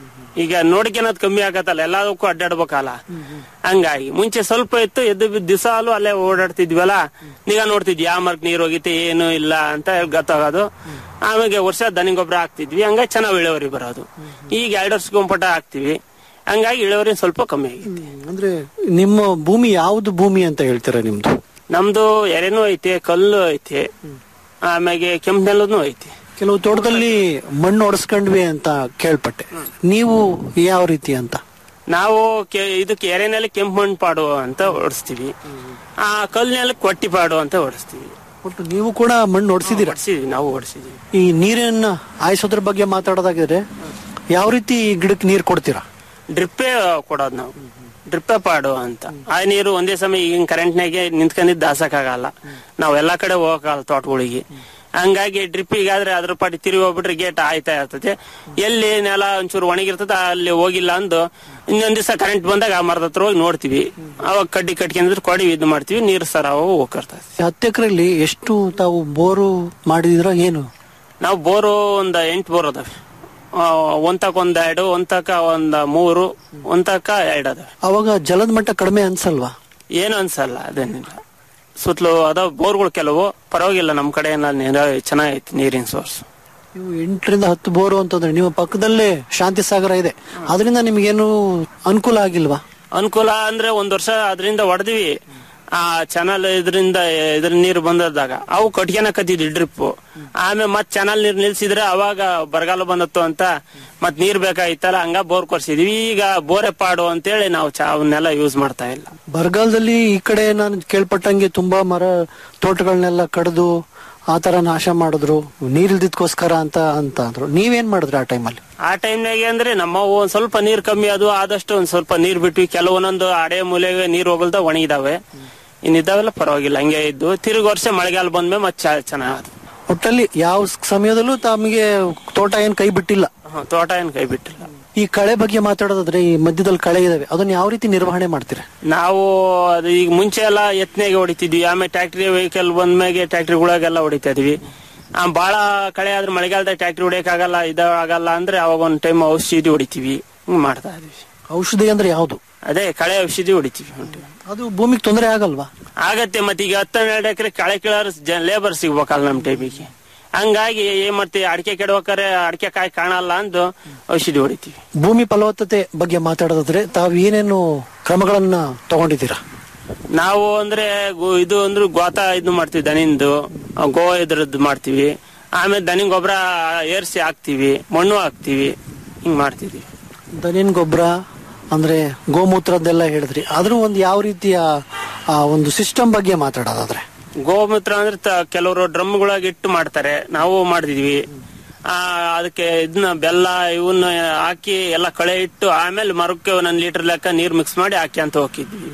ಈಗ ನೋಡಿಕೆನದ್ ಕಮ್ಮಿ ಆಗತ್ತಲ್ಲ ಎಲ್ಲದಕ್ಕೂ ಅಡ್ಡಾಡ್ಬೇಕಲ್ಲ ಹಂಗಾಗಿ ಮುಂಚೆ ಸ್ವಲ್ಪ ಇತ್ತು ಎದ್ದು ಬಿದ್ದು ದಿವಸಾಲು ಅಲ್ಲೇ ಓಡಾಡ್ತಿದ್ವಲ್ಲ ಈಗ ನೋಡ್ತಿದ್ವಿ ಯಾವ ಮರಕ್ ನೀರ್ ಹೋಗಿತ್ತೆ ಏನು ಇಲ್ಲ ಅಂತ ಹೇಳಿ ಗೊತ್ತಾಗೋದು ಆಮೇಲೆ ವರ್ಷ ದನಿ ಗೊಬ್ಬರ ಹಾಕ್ತಿದ್ವಿ ಹಂಗಾಗಿ ಚೆನ್ನಾಗಿ ಇಳುವರಿ ಬರೋದು ಈಗ ಎರಡು ವರ್ಷ ಗುಂಪಟ ಹಾಕ್ತಿವಿ ಹಂಗಾಗಿ ಇಳುವರಿ ಸ್ವಲ್ಪ ಕಮ್ಮಿ ಆಗಿದೆ ಅಂದ್ರೆ ನಿಮ್ಮ ಭೂಮಿ ಯಾವ್ದು ಭೂಮಿ ಅಂತ ಹೇಳ್ತೀರಾ ನಿಮ್ದು ನಮ್ದು ಎರೆನೂ ಐತೆ ಕಲ್ಲು ಐತೆ ಆಮೇಲೆ ಕೆಂಪು ನೆಲನು ಐತೆ ಕೆಲವು ತೋಟದಲ್ಲಿ ಮಣ್ಣು ಒಡಿಸ್ಕೊಂಡ್ವಿ ಅಂತ ಕೇಳ್ಪಟ್ಟೆ ನೀವು ಯಾವ ರೀತಿ ಅಂತ ನಾವು ಕೆ- ಇದಕ್ಕೆ ಎರೆನೆಲೆ ಕೆಂಪು ಮಣ್ಣು ಪಾಡು ಅಂತ ಓಡಿಸ್ತೀವಿ ಆ ಕಲ್ಲಿನೆಲ್ಲ ಕೊಟ್ಟಿ ಪಾಡು ಅಂತ ಓಡಿಸ್ತೀವಿ ಒಟ್ಟು ನೀವು ಕೂಡ ಮಣ್ಣು ಒಡಿಸಿದೀರಾ ಓಡಿಸಿದ್ವಿ ನಾವು ಓಡಿಸಿದ್ವಿ ಈ ನೀರನ್ನ ಆಯಿಸೋದ್ರ ಬಗ್ಗೆ ಮಾತಾಡೋದಾಗಿದ್ರೆ ಯಾವ ರೀತಿ ಗಿಡಕ್ಕೆ ನೀರು ಕೊಡ್ತೀರಾ ಡ್ರಿಪ್ಪೇ ಕೊಡೋದು ನಾವು ಡ್ರಿಪ್ಪೇ ಪಾಡು ಅಂತ ಆ ನೀರು ಒಂದೇ ಸಮಯ ಈಗಿನ ಕರೆಂಟ್ನಾಗೆ ನಿಂತ್ಕೊಂಡಿದ್ದು ದಾಸಕ್ಕಾಗಲ್ಲ ನಾವ್ ಎಲ್ಲಾ ಕಡೆ ಹೋಗಕ್ಕಾಗಲ್ಲ ತೋಟಗಳಿಗೆ ಹಂಗಾಗಿ ಡ್ರಿಪ್ಪಿಗಾದ್ರೆ ಅದ್ರ ಪಾಟಿ ತಿರುಗಿ ಹೋಗ್ಬಿಟ್ರೆ ಗೇಟ್ ಆಯ್ತಾ ಇರ್ತದೆ ಎಲ್ಲಿ ನೆಲ ಒಂಚೂರು ಒಣಗಿರ್ತದ ಅಲ್ಲಿ ಹೋಗಿಲ್ಲ ಅಂದು ಇನ್ನೊಂದ್ ದಿವಸ ಕರೆಂಟ್ ಬಂದಾಗ ಆ ಮರದ ಹತ್ರ ಹೋಗಿ ನೋಡ್ತೀವಿ ಅವಾಗ ಕಡ್ಡಿ ಕಟ್ಕೊಂಡಿದ್ರೆ ಕೊಡಿ ಇದು ಮಾಡ್ತೀವಿ ನೀರು ಸರ ಹೋಗಿರ್ತದೆ ಹತ್ತು ಎಕರೆಯಲ್ಲಿ ಎಷ್ಟು ತಾವು ಬೋರು ಮಾಡಿದಿರೋ ಏನು ನಾವು ಬೋರು ಒಂದ್ ಎಂಟು ಬೋರ್ ಅದಾವೆ ಆ, ಒಂತಕ್ ಒಂದ್ ಎರಡು ಒಂತಕ ಒಂದ್ ಮೂರು ಒಂತಕ ಎರಡು ಅದಾವೆ ಅವಾಗ ಜಲದ ಮಟ್ಟ ಕಡಿಮೆ ಅನ್ಸಲ್ವಾ ಏನು ಅನ್ಸಲ್ಲ ಅದೇನಿಲ್ಲ ಸುತ್ತಲೂ ಅದಾವ ಬೋರ್ಗಳು ಕೆಲವು ಪರವಾಗಿಲ್ಲ ನಮ್ ಕಡೆ ಏನಾದ್ರು ಚೆನ್ನಾಗೈತಿ ನೀರಿನ ಸೋರ್ಸ್ ನೀವು ಎಂಟರಿಂದ ಹತ್ತು ಬೋರು ಅಂತಂದ್ರೆ ನಿಮ್ಮ ಪಕ್ಕದಲ್ಲೇ ಶಾಂತಿ ಸಾಗರ ಇದೆ ಅದರಿಂದ ನಿಮ್ಗೇನು ಅನುಕೂಲ ಆಗಿಲ್ವಾ ಅನುಕೂಲ ಅಂದ್ರೆ ಒಂದ್ ವರ್ಷ ಅದರಿಂದ ಹೊಡೆದ್ವಿ ಆ ಚಾನಲ್ ಇದರಿಂದ ಇದ್ರ ನೀರು ಬಂದದಾಗ ಅವು ಕಟ್ಗೆನಕತ್ತಿದ್ವಿ ಡ್ರಿಪ್ ಆಮೇಲೆ ಮತ್ ಚಾನಲ್ ನೀರ್ ನಿಲ್ಸಿದ್ರೆ ಅವಾಗ ಬರಗಾಲ ಬಂದತ್ತು ಅಂತ ಮತ್ ನೀರ್ ಬೇಕಾಗಿತ್ತಲ್ಲ ಹಂಗ ಬೋರ್ ಕೊರ್ಸಿದ್ವಿ ಈಗ ಬೋರೆ ಪಾಡು ಅಂತೇಳಿ ನಾವು ಚಾ ಅವನ್ನೆಲ್ಲ ಯೂಸ್ ಮಾಡ್ತಾ ಇಲ್ಲ ಬರಗಾಲದಲ್ಲಿ ಈ ಕಡೆ ನಾನು ಕೇಳ್ಪಟ್ಟಂಗೆ ತುಂಬಾ ಮರ ತೋಟಗಳನ್ನೆಲ್ಲ ಕಡಿದು ಆ ತರ ನಾಶ ಮಾಡಿದ್ರು ನೀರಿಲ್ದಿದ್ಕೋಸ್ಕರ ಅಂತ ಅಂತ ಅಂದ್ರು ನೀವೇನ್ ಮಾಡಿದ್ರಿ ಆ ಟೈಮಲ್ಲಿ ಆ ಟೈಮ್ನಾಗೆ ಅಂದ್ರೆ ನಮ್ಮ ಒಂದ್ ಸ್ವಲ್ಪ ನೀರ್ ಕಮ್ಮಿ ಅದು ಆದಷ್ಟು ಒಂದ್ ಸ್ವಲ್ಪ ನೀರ್ ಬಿಟ್ವಿ ಕೆಲವೊಂದೊಂದು ಅಡೆ ಮೂಲೆಗೆ ನೀರ್ ಹೋಗಲ್ದ ಒಣಗಿದಾವೆ ಇನ್ನಿದ್ದಾವೆಲ್ಲ ಪರವಾಗಿಲ್ಲ ಹಂಗೆ ಇದ್ದು ತಿರುಗಿ ವರ್ಷ ಮಳೆಗಾಲ ಬಂದ್ಮೇಲೆ ಮತ್ತೆ ಚೆನ್ನಾಗ ಒಟ್ಟಲ್ಲಿ ಯಾವ ಸಮಯದಲ್ಲೂ ತಮಗೆ ತೋಟ ಏನ್ ಕೈ ಬಿಟ್ಟಿಲ್ಲ ತೋಟ ಏನ್ ಕೈ ಬಿಟ್ಟಿಲ್ಲ ಈ ಕಳೆ ಬಗ್ಗೆ ಮಾತಾಡೋದಾದ್ರೆ ಈ ಮಧ್ಯದಲ್ಲಿ ಕಳೆ ಇದಾವೆ ಅದನ್ನ ಯಾವ ರೀತಿ ನಿರ್ವಹಣೆ ಮಾಡ್ತೀರಾ ನಾವು ಅದು ಈಗ ಮುಂಚೆ ಎಲ್ಲ ಎತ್ನೆಗೆ ಹೊಡಿತಿದ್ವಿ ಆಮೇಲೆ ಟ್ಯಾಕ್ಟ್ರಿ ವೆಹಿಕಲ್ ಬಂದ್ಮೇಲೆ ಟ್ಯಾಕ್ಟ್ರಿಗಳಿಗೆಲ್ಲ ಹೊಡಿತಾ ಇದ್ವಿ ಆ, ಬಾಳ ಕಳೆ ಆದ್ರೆ ಮಳೆಗಾಲದಾಗ ಟ್ಯಾಕ್ಟ್ರಿ ಹೊಡಿಯಕ್ಕಾಗಲ್ಲ ಇದಾಗಲ್ಲ ಅಂದ್ರೆ ಅವಾಗ ಒಂದ್ ಟೈಮ್ ಔಷಧಿ ಹೊಡಿತೀವಿ ಹಿಂಗ್ ಮಾಡ್ತಾ ಇದೀವಿ ಔಷಧಿ ಅಂದ್ರೆ ಯಾವುದು ಅದೇ ಕಳೆ ಔಷಧಿ ಹೊಡಿತೀವಿ ಹೊಂಟಿವಿ. ಅದು ಭೂಮಿಗೆ ತೊಂದರೆ ಆಗಲ್ವಾ ಆಗತ್ತೆ ಮತ್ತೆ ಈಗ ಹತ್ತೆರಡು ಎಕರೆ ಕಳೆ ಕೀಳೋರು ಲೇಬರ್ ಸಿಗ್ಬೇಕಲ್ಲ ನಮ್ ಟೈಮಿಗೆ ಹಂಗಾಗಿ ಏನ್ ಮಾಡ್ತೀವಿ ಅಡಿಕೆ ಕೆಡ್ಬೇಕಾರೆ ಅಡಿಕೆ ಕಾಯಿ ಕಾಣಲ್ಲ ಅಂದು ಔಷಧಿ ಹೊಡಿತೀವಿ ಭೂಮಿ ಫಲವತ್ತತೆ ಬಗ್ಗೆ ಮಾತಾಡೋದಾದ್ರೆ ತಾವು ಏನೇನು ಕ್ರಮಗಳನ್ನ ತಗೊಂಡಿದ್ದೀರಾ ನಾವು ಅಂದ್ರೆ ಗು- ಇದು ಅಂದ್ರೆ ಗೋತ ಇದು ಮಾಡ್ತೀವಿ ದನಿಂದು ಆ, ಗೋ ಇದ್ರದ್ದು ಮಾಡ್ತೀವಿ ಆಮೇಲೆ ದನಿ ಗೊಬ್ಬರ ಏರ್ಸಿ ಹಾಕ್ತಿವಿ ಮಣ್ಣು ಹಾಕ್ತಿವಿ ಹಿಂಗ್ ಮಾಡ್ತಿದ್ವಿ ದನಿನ್ ಗೊಬ್ಬರ ಅಂದ್ರೆ ಗೋಮೂತ್ರದ್ದೆಲ್ಲ ಹೇಳಿದ್ರಿ ಆದ್ರೂ ಒಂದು ಯಾವ ರೀತಿಯ ಆ ಒಂದು ಸಿಸ್ಟಮ್ ಬಗ್ಗೆ ಮಾತಾಡೋದಾದ್ರೆ ಗೋಮೂತ್ರ ಅಂದ್ರೆ ತ- ಕೆಲವರು ಡ್ರಮ್ಗಳಾಗ ಇಟ್ಟು ಮಾಡ್ತಾರೆ ನಾವು ಮಾಡಿದ್ವಿ ಆ ಅದಕ್ಕೆ ಇದನ್ನ ಬೆಲ್ಲ ಇವನ್ನ ಹಾಕಿ ಎಲ್ಲ ಕಳೆ ಇಟ್ಟು ಆಮೇಲೆ ಮರಕ್ಕೆ ಒಂದೊಂದು ಲೀಟರ್ ಲೆಕ್ಕ ನೀರ್ ಮಿಕ್ಸ್ ಮಾಡಿ ಹಾಕಿ ಅಂತ ಹೋಗಿದ್ವಿ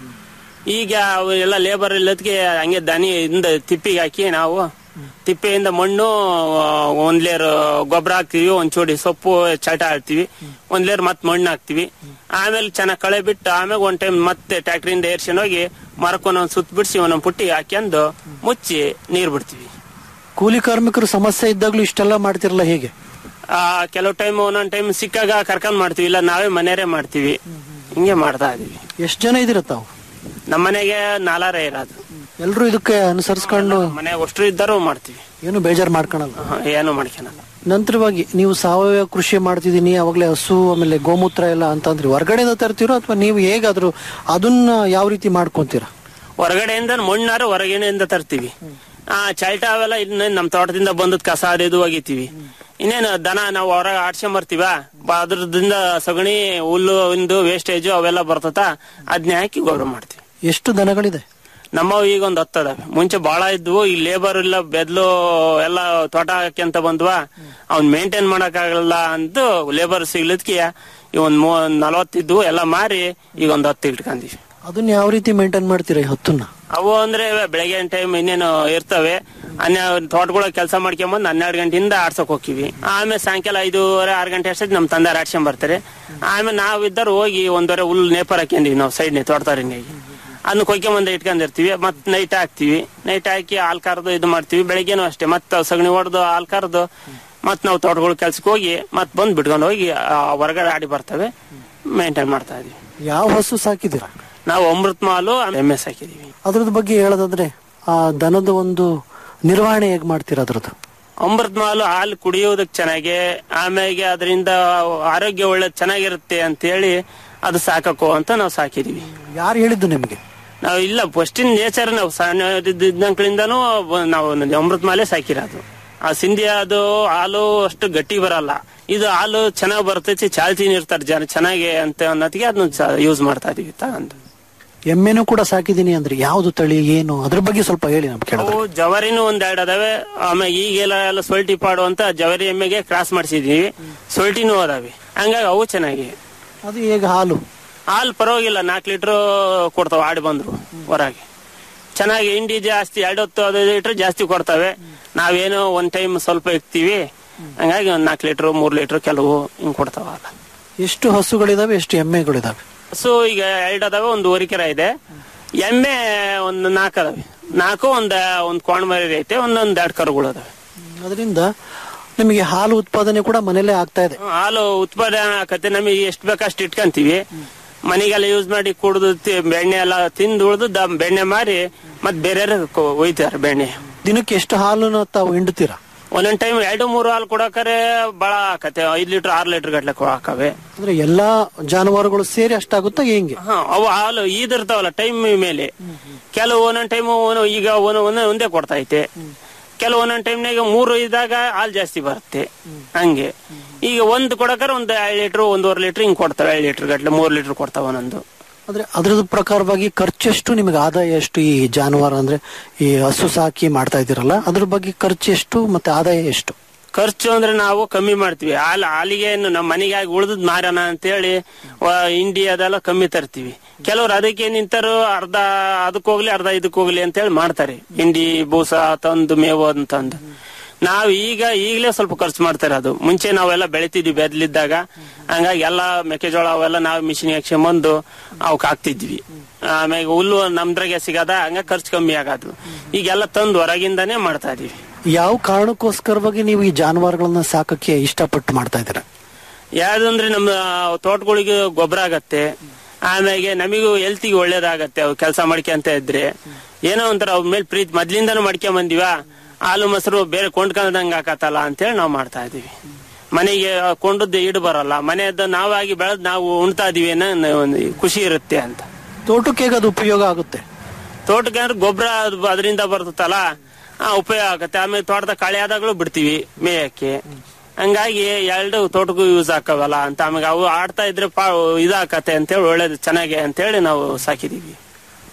ಈಗ ಅವು ಎಲ್ಲ ಲೇಬರ್ ಇಲ್ಲದಕ್ಕೆ ಹಂಗೆ ದನಿ ಇಂದ ತಿಪ್ಪಿಗೆ ಹಾಕಿ ನಾವು ತಿಪ್ಪೆಯಿಂದ ಮಣ್ಣು ಆ, ಒಂದ್ ಲೇರ್ ಗೊಬ್ಬರ ಹಾಕ್ತಿವಿ ಒಂದ್ ಚೂಡಿ ಸೊಪ್ಪು ಚಟ ಹಾಕ್ತಿವಿ ಒಂದ್ ಲೇರ್ ಮತ್ ಮಣ್ಣು ಹಾಕ್ತಿವಿ ಆಮೇಲೆ ಚೆನ್ನಾಗ್ ಕಳೆ ಬಿಟ್ಟು ಆಮೇಲೆ ಒಂದ್ ಟೈಮ್ ಮತ್ತೆ ಟ್ಯಾಕ್ಟ್ರಿಯಿಂದ ಏರ್ಸ್ಕೊಂಡು ಹೋಗಿ ಮರಕ್ಕೊಂದೊಂದ್ ಸುತ್ತ ಬಿಡಿಸಿ ಒಂದೊಂದ್ ಪುಟ್ಟಿ ಹಾಕ್ಯಂದು ಮುಚ್ಚಿ ನೀರ್ ಬಿಡ್ತೀವಿ ಕೂಲಿ ಕಾರ್ಮಿಕರು ಸಮಸ್ಯೆ ಇದ್ದಾಗ್ಲೂ ಇಷ್ಟೆಲ್ಲ ಮಾಡ್ತಿರಲ್ಲ ಹೇಗೆ ಆ ಕೆಲವು ಟೈಮ್ ಒಂದೊಂದ್ ಟೈಮ್ ಸಿಕ್ಕಾಗ ಕರ್ಕೊಂಡ್ ಮಾಡ್ತೀವಿ ಇಲ್ಲ ನಾವೇ ಮನೆಯರೇ ಮಾಡ್ತೀವಿ ಹಿಂಗೆ ಮಾಡ್ತಾ ಇದೀವಿ ಎಷ್ಟು ಜನ ಇದೀರ ತಾವು ನಮ್ಮ ಮನೆಗೆ ನಾಲಾರೇ ಇರೋದು ಎಲ್ರು ಇದಕ್ಕೆ ಅನುಸರಿಸ್ಕೊಂಡು ಮನೆ ಅಷ್ಟ್ರು ಇದ್ದಾರು ಮಾಡ್ತೀವಿ ಏನು ಬೇಜಾರ್ ಮಾಡ್ಕೊಳಲ್ಲ ಹ, ಏನು ಮಾಡ್ಕೊಳಲ್ಲ ನಂತರವಾಗಿ ನೀವು ಸಾವಯವ ಕೃಷಿ ಮಾಡ್ತಿದೀನಿ ಅವಾಗಲೇ ಹಸು ಆಮೇಲೆ ಗೋಮೂತ್ರ ಎಲ್ಲ ಅಂತಂದ್ರಿ ಹೊರಗಡೆಯಿಂದ ತರ್ತೀರೋ ಅಥವಾ ನೀವು ಹೇಗಾದ್ರೂ ಅದನ್ನ ಯಾವ ರೀತಿ ಮಾಡ್ಕೊಂತೀರಾ ಹೊರಗಡೆಯಿಂದ ಮಣ್ಣಾರು ಹೊರಗಡೆಯಿಂದ ತರ್ತೀವಿ ಆ ಚಲ್ಟ ಅವೆಲ್ಲ ಇನ್ನ ನಮ್ ತೋಟದಿಂದ ಬಂದದ್ ಕಸ ಅದು ಇದು ಒಗಿತೀವಿ ಇನ್ನೇನು ದನ ನಾವು ಹೊರಗೆ ಆಡ್ಸ್ಕೊಂಡ್ ಬರ್ತೀವ ಬ- ಅದ್ರದಿಂದ ಸಗಣಿ ಹುಲ್ಲು ಒಂದು ವೇಸ್ಟೇಜ್ ಅವೆಲ್ಲ ಬರ್ತತ ಅದ್ನ ಹಾಕಿ ಗೊಬ್ಬರ ಮಾಡ್ತೀವಿ ಎಷ್ಟು ದನಗಳಿದೆ ನಮ್ಮವು ಈಗ ಒಂದ್ ಹತ್ತದಾವೆ ಮುಂಚೆ ಬಾಳ ಇದ್ವು ಈ ಲೇಬರ್ ಇಲ್ಲ ಬೆದ್ಲು ಎಲ್ಲ ತೋಟ ಹಾಕ್ಯಂತ ಬಂದ್ವಾ ಅವ್ನ್ ಮೇಂಟೈನ್ ಮಾಡಕ್ ಆಗಲ್ಲ ಅಂತ ಲೇಬರ್ ಸಿಗ್ಲಿದ್ಕೆ ಈ ಒಂದ್ ಮೂ ನಲವತ್ತಿದ್ವು ಎಲ್ಲ ಮಾರಿ ಈಗ ಒಂದ್ ಹತ್ತು ಇಟ್ಕೊಂಡಿವಿ ಅದನ್ನ ಯಾವ ರೀತಿ ಮೇಂಟೈನ್ ಮಾಡ್ತೀರಾ ಈ ಹೊತ್ತನ್ನ ಅವು ಅಂದ್ರೆ ಬೆಳಗ್ಗೆ ಟೈಮ್ ಇನ್ನೇನು ಇರ್ತವೆ ಹನ್ನೆ ತೋಟಗಳ ಕೆಲಸ ಮಾಡ್ಕೊಂಬಂದ್ ಹನ್ನೆರಡು ಗಂಟೆಯಿಂದ ಆಡ್ಸಕ್ ಹೋಗ್ತೀವಿ ಆಮೇಲೆ ಸಾಯಂಕಾಲ ಐದೂವರೆ ಆರು ಗಂಟೆ ಅಷ್ಟೊತ್ತಿಗೆ ನಮ್ ತಂದೆ ಆಡ್ಸ್ಕೊಂಡ್ ಬರ್ತಾರೆ ಆಮೇಲೆ ನಾವ್ ಇದ್ದರು ಹೋಗಿ ಒಂದೂವರೆ ಹುಲ್ ನೇಪರ್ ಹಾಕೊಂಡಿವಿ ನಾವು ಸೈಡ್ನೆ ತೋಟದಾರಿನಾಗಿ ಅದನ್ನ ಕೊಯ್ಕೊಂಬಂದ ಇಟ್ಕೊಂಡಿರ್ತೀವಿ ಮತ್ ನೈಟ್ ಹಾಕ್ತಿವಿ ನೈಟ್ ಹಾಕಿ ಹಾಲ್ ಕರ್ದು ಇದು ಮಾಡ್ತೀವಿ ಬೆಳಿಗ್ಗೆನೂ ಅಷ್ಟೇ ಮತ್ ಸಗಣಿ ಹೊಡೆದು ಹಾಲ್ ಕರ್ದು ಮತ್ ನಾವು ತೋಟಗಳ ಕೆಲ್ಸಕ್ಕೆ ಹೋಗಿ ಮತ್ ಬಂದ್ ಬಿಟ್ಕೊಂಡು ಹೋಗಿ ಆ, ಹೊರಗಡೆ ಆಡಿ ಬರ್ತವೆ ಮೇಂಟೈನ್ ಮಾಡ್ತಾ ಇದೀವಿ ಯಾವ ಹಸು ಸಾಕಿದ್ದೀರಾ ನಾವು ಅಮೃತ್ ಮಾಲು ಎಮ್ಮೆ ಸಾಕಿದೀವಿ ಅದ್ರದ್ ಬಗ್ಗೆ ಹೇಳೋದಾದ್ರೆ ಆ ದನದ ಒಂದು ನಿರ್ವಹಣೆ ಹೇಗ್ ಮಾಡ್ತೀರಾ ಅದ್ರದ್ದು ಅಮೃತ್ ಮಾಲು ಹಾಲು ಕುಡಿಯೋದಕ್ ಚೆನ್ನಾಗಿ ಆಮೇಲೆ ಅದರಿಂದ ಆರೋಗ್ಯ ಒಳ್ಳೆ ಚೆನ್ನಾಗಿರುತ್ತೆ ಅಂತ ಹೇಳಿ ಅದು ಸಾಕಕ್ಕೋ ಅಂತ ನಾವು ಸಾಕಿದೀವಿ ಯಾರು ಹೇಳಿದ್ದು ನಿಮ್ಗೆ ನಾವು ಇಲ್ಲ ಫಸ್ಟಿನ ನೇಚರ್ ನಾವು ಸಣ್ಣ ಇದ್ದಂಕ್ಳಿಂದನೂ ನಾವು ಅಮೃತ್ ಮಾಲೆ ಸಾಕಿರೋದು ಆ ಸಿಂಧಿ ಅದು ಹಾಲು ಅಷ್ಟು ಗಟ್ಟಿ ಬರಲ್ಲ ಇದು ಹಾಲು ಚೆನ್ನಾಗಿ ಬರ್ತೈತಿ ಚಾಲ್ತಿನ ಇರ್ತಾರೆ ಜನ ಚೆನ್ನಾಗಿ ಅಂತ ಅನ್ನೋದಕ್ಕೆ ಅದನ್ನ ಯೂಸ್ ಮಾಡ್ತಾ ಇದೀವಿ ತಗೊಂಡು ಎಮ್ಮೆನೂ ಕೂಡ ಸಾಕಿದೀನಿ ಅಂದ್ರೆ ಯಾವ್ದು ತಳಿ ಏನು ಅದ್ರ ಬಗ್ಗೆ ಸ್ವಲ್ಪ ಹೇಳಿ ನಮ್ಗೆ ಕೇಳೋದು ಅವು ಜವರಿನೂ ಒಂದ್ ಎರಡು ಅದಾವೆ ಆಮೇಲೆ ಈಗೆಲ್ಲ ಎಲ್ಲ ಸೊಲ್ಟಿ ಪಾಡು ಅಂತ ಜವರಿ ಎಮ್ಮೆಗೆ ಕ್ರಾಸ್ ಮಾಡಿಸಿದೀವಿ ಸೊಲ್ಟಿನೂ ಅದಾವೆ ಹಂಗಾಗಿ ಅವು ಚೆನ್ನಾಗಿ ಅದು ಹೇಗೆ ಹಾಲು ಹಾಲು ಪರವಾಗಿಲ್ಲ ನಾಲ್ಕು ಲೀಟರ್ ಕೊಡ್ತಾವ ಆಡಿ ಬಂದ್ರು ಹೊರಗೆ ಚೆನ್ನಾಗಿ ಹಿಂಡಿ ಜಾಸ್ತಿ ಎರಡು ಹೊತ್ತು ಅದು ಲೀಟರ್ ಜಾಸ್ತಿ ಕೊಡ್ತವೆ ನಾವೇನೋ ಒಂದ್ ಟೈಮ್ ಸ್ವಲ್ಪ ಇಕ್ತೀವಿ ಹಂಗಾಗಿ ಒಂದ್ ನಾಲ್ಕು ಲೀಟರ್ ಮೂರ್ ಲೀಟರ್ ಕೆಲವು ಹಿಂಗ್ ಕೊಡ್ತಾವ ಹಾಲು ಎಷ್ಟು ಹಸುಗಳಿದಾವೆ ಎಷ್ಟು ಎಮ್ಮೆಗಳಿದಾವೆ ಸೊ ಈಗ ಎರಡು ಅದಾವೆ ಒಂದು ಓರಿಕೆರ ಇದೆ ಎಮ್ಮೆ ಒಂದು ನಾಲ್ಕು ಅದಾವೆ ನಾಲ್ಕು ಒಂದ್ ಒಂದ್ ಕೋಣಮರಿ ಐತೆ ಒಂದೊಂದ್ ಎರಡು ಕರುಗಳು ಅದಾವೆ ಅದರಿಂದ ನಿಮಗೆ ಹಾಲು ಉತ್ಪಾದನೆ ಕೂಡ ಮನೇಲೆ ಆಗ್ತಾ ಇದೆ ಹಾಲು ಉತ್ಪಾದನೆ ಆಕತ್ತೆ ನಮಗೆ ಎಷ್ಟು ಬೇಕಷ್ಟು ಇಟ್ಕೊಂತೀವಿ ಮನೆಗೆಲ್ಲ ಯೂಸ್ ಮಾಡಿ ಕುಡ್ದು ತಿ- ಬೆಣ್ಣೆ ಎಲ್ಲ ತಿಂದು ಉಳ್ದು ದ- ಬೆಣ್ಣೆ ಮಾರಿ ಮತ್ ಬೇರೆ ಒಯ್ತಾರೆ ಬೆಣ್ಣೆ ದಿನಕ್ಕೆ ಎಷ್ಟು ಹಾಲನ್ನ ತಾವು ಹಿಂಡ್ತೀರಾ ಒಂದೊಂದ್ ಟೈಮ್ ಎರಡು ಮೂರು ಹಾಲು ಕೊಡಕರೆ ಬಹಳ ಆಕತ್ತೆ ಐದ್ ಲೀಟರ್ ಆರ್ ಲೀಟರ್ ಗಟ್ಲೆ ಹಾಕವೆ ಅಂದ್ರೆ ಎಲ್ಲಾ ಜಾನುವಾರುಗಳು ಸೇರಿ ಅಷ್ಟಾಗುತ್ತಾ ಹೆಂಗೆ ಹಾ ಅವು ಹಾಲು ಈದಿರ್ತಾವಲ್ಲ ಟೈಮ್ ಮೇಲೆ ಕೆಲವು ಒಂದೊಂದ್ ಟೈಮ್ ಈಗ ಒಂದ್- ಒಂದ್- ಒಂದೇ ಕೊಡ್ತಾ ಐತೆ ಕೆಲವು ಒಂದೊಂದ್ ಟೈಮ್ನಾಗ ಮೂರು ಇದ್ದಾಗ ಹಾಲು ಜಾಸ್ತಿ ಬರುತ್ತೆ ಹಂಗೆ ಈಗ ಒಂದ್ ಕೊಡಕರ ಒಂದ್ ಎರಡ್ ಲೀಟರ್ ಒಂದೂವರೆ ಲೀಟರ್ ಹಿಂಗ್ ಕೊಡ್ತಾವೆ ಎರಡ್ ಲೀಟರ್ ಗಟ್ಲೆ ಮೂರ್ ಲೀಟರ್ ಕೊಡ್ತಾವ ಒಂದೊಂದು ಅಂದ್ರೆ ಅದ್ರದ್ದು ಪ್ರಕಾರವಾಗಿ ಖರ್ಚೆಷ್ಟು ನಿಮಗೆ ಆದಾಯ ಎಷ್ಟು ಈ ಜಾನುವಾರು ಅಂದ್ರೆ ಈ ಹಸು ಸಾಕಿ ಮಾಡ್ತಾ ಇದ್ದೀರಲ್ಲ ಅದ್ರ ಬಗ್ಗೆ ಖರ್ಚು ಎಷ್ಟು ಮತ್ತೆ ಆದಾಯ ಎಷ್ಟು ಖರ್ಚು ಅಂದ್ರೆ ನಾವು ಕಮ್ಮಿ ಮಾಡ್ತೀವಿ ಹಾಲು ಹಾಲಿಗೆ ಏನು ನಮ್ಮ ಮನೆಗೆ ಆಗಿ ಉಳ್ದದ್ ಮಾರೋಣ ಅಂತೇಳಿ ವ- ಹಿಂಡಿ ಅದೆಲ್ಲ ಕಮ್ಮಿ ತರ್ತೀವಿ ಕೆಲವ್ರು ಅದಕ್ಕೆ ನಿಂತರು ಅರ್ಧ ಅದಕ್ಕೆ ಹೋಗ್ಲಿ ಅರ್ಧ ಇದಕ್ಕೆ ಹೋಗ್ಲಿ ಅಂತೇಳಿ ಮಾಡ್ತಾರೆ ಹಿಂಡಿ ಬೂಸ ತಂದು ಮೇವು ಅಂತಂದು ನಾವ್ ಈಗ ಈಗಲೇ ಸ್ವಲ್ಪ ಖರ್ಚು ಮಾಡ್ತಾರೆ ಅದು ಮುಂಚೆ ನಾವೆಲ್ಲ ಬೆಳಿತಿದ್ವಿ ಬೆದ್ಲಿದ್ದಾಗ ಹಂಗಾಗಿ ಎಲ್ಲ ಮೆಕ್ಕೆಜೋಳ ಅವೆಲ್ಲ ನಾವು ಮಿಷಿನ್ ಹಾಕ್ಸ್ಕೊಂಬಂದು ಅವಕ್ ಹಾಕ್ತಿದ್ವಿ ಆಮೇಲೆ ಹುಲ್ಲು ನಮ್ದ್ರಾಗೆ ಸಿಗದ ಹಂಗ ಖರ್ಚು ಕಮ್ಮಿ ಆಗೋದು ಈಗೆಲ್ಲ ತಂದು ಹೊರಗಿಂದಾನೇ ಮಾಡ್ತಾ ಇದೀವಿ ಯಾವ ಕಾರಣಕ್ಕೋಸ್ಕರವಾಗಿ ನೀವು ಈ ಜಾನುವಾರುಗಳನ್ನ ಸಾಕಕ್ಕೆ ಇಷ್ಟಪಟ್ಟು ಮಾಡ್ತಾ ಇದ್ದೀರಾ ಯಾವ್ದಂದ್ರೆ ನಮ್ಮ ತೋಟಗಳಿಗೆ ಗೊಬ್ಬರ ಆಗತ್ತೆ ಆಮೇಲೆ ನಮಿಗೂ ಹೆಲ್ತಿಗೆ ಒಳ್ಳೇದಾಗತ್ತೆ ಅವು ಕೆಲಸ ಮಾಡ್ಕೊಂತ ಇದ್ರೆ ಏನೋ ಒಂಥರ ಅವ್ರ ಮೇಲೆ ಪ್ರೀತಿ ಮೊದ್ಲಿಂದಾನು ಮಾಡ್ಕೊಂಡ್ ಬಂದಿವ ಹಾಲು ಮೊಸರು ಬೇರೆ ಕೊಂಡ್ಕೊಂಡಂಗ ಆಕತ್ತಲ್ಲ ಅಂತೇಳಿ ನಾವು ಮಾಡ್ತಾ ಇದೀವಿ ಮನೆಗೆ ಕೊಂಡದ್ದು ಇಡು ಬರಲ್ಲ ಮನೆಯದ್ದು ನಾವಾಗಿ ಬೆಳೆದ್ ನಾವು ಉಣ್ತಾ ಇದೀವಿ ಅನ್ನೋ ಒಂದು ಖುಷಿ ಇರುತ್ತೆ ಅಂತ ತೋಟಕ್ಕೆ ಹೇಗೆ ಅದು ಉಪಯೋಗ ಆಗುತ್ತೆ ತೋಟಕ್ಕೆ ಅಂದ್ರೆ ಗೊಬ್ಬರ ಅದರಿಂದ ಬರ್ತದಲ್ಲ ಆ ಉಪಯೋಗ ಆಗತ್ತೆ ಆಮೇಲೆ ತೋಟದ ಕಳೆ ಆದಾಗ್ಲೂ ಬಿಡ್ತೀವಿ ಮೇಯಕ್ಕೆ ಹಂಗಾಗಿ ಎರಡು ತೋಟಕ್ಕೂ ಯೂಸ್ ಹಾಕವಲ್ಲ ಅಂತ ಆಮೇಲೆ ಅವು ಆಡ್ತಾ ಇದ್ರೆ ಪಾ ಇದಾಕತ್ತೆ ಅಂತೇಳಿ ಒಳ್ಳೇದು ಚೆನ್ನಾಗಿ ಅಂತೇಳಿ ನಾವು ಸಾಕಿದೀವಿ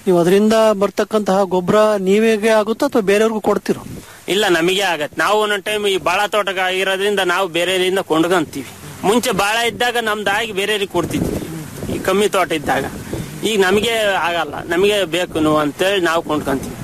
ನೀವು ಅದರಿಂದ ಬರ್ತಕ್ಕಂತಹ ಗೊಬ್ಬರ ನೀವೇಗೆ ಆಗುತ್ತೋ ಅಥವಾ ಬೇರೆಯವ್ರಿಗೂ ಕೊಡ್ತಿರೋ ಇಲ್ಲ ನಮಗೆ ಆಗತ್ತೆ ನಾವು ಒಂದೊಂದ್ ಟೈಮ್ ಈ ಬಾಳ ತೋಟ ಇರೋದ್ರಿಂದ ನಾವು ಬೇರೆಯವರಿಂದ ಕೊಂಡ್ಕೊಂತೀವಿ ಮುಂಚೆ ಬಾಳ ಇದ್ದಾಗ ನಮ್ದಾಗಿ ಬೇರೆಯವ್ರಿಗೆ ಕೊಡ್ತಿದ್ವಿ ಈ ಕಮ್ಮಿ ತೋಟ ಇದ್ದಾಗ ಈಗ ನಮಗೆ ಆಗಲ್ಲ ನಮಗೆ ಬೇಕು ನೀವು ಅಂತೇಳಿ ನಾವು ಕೊಂಡ್ಕೊಂತೀವಿ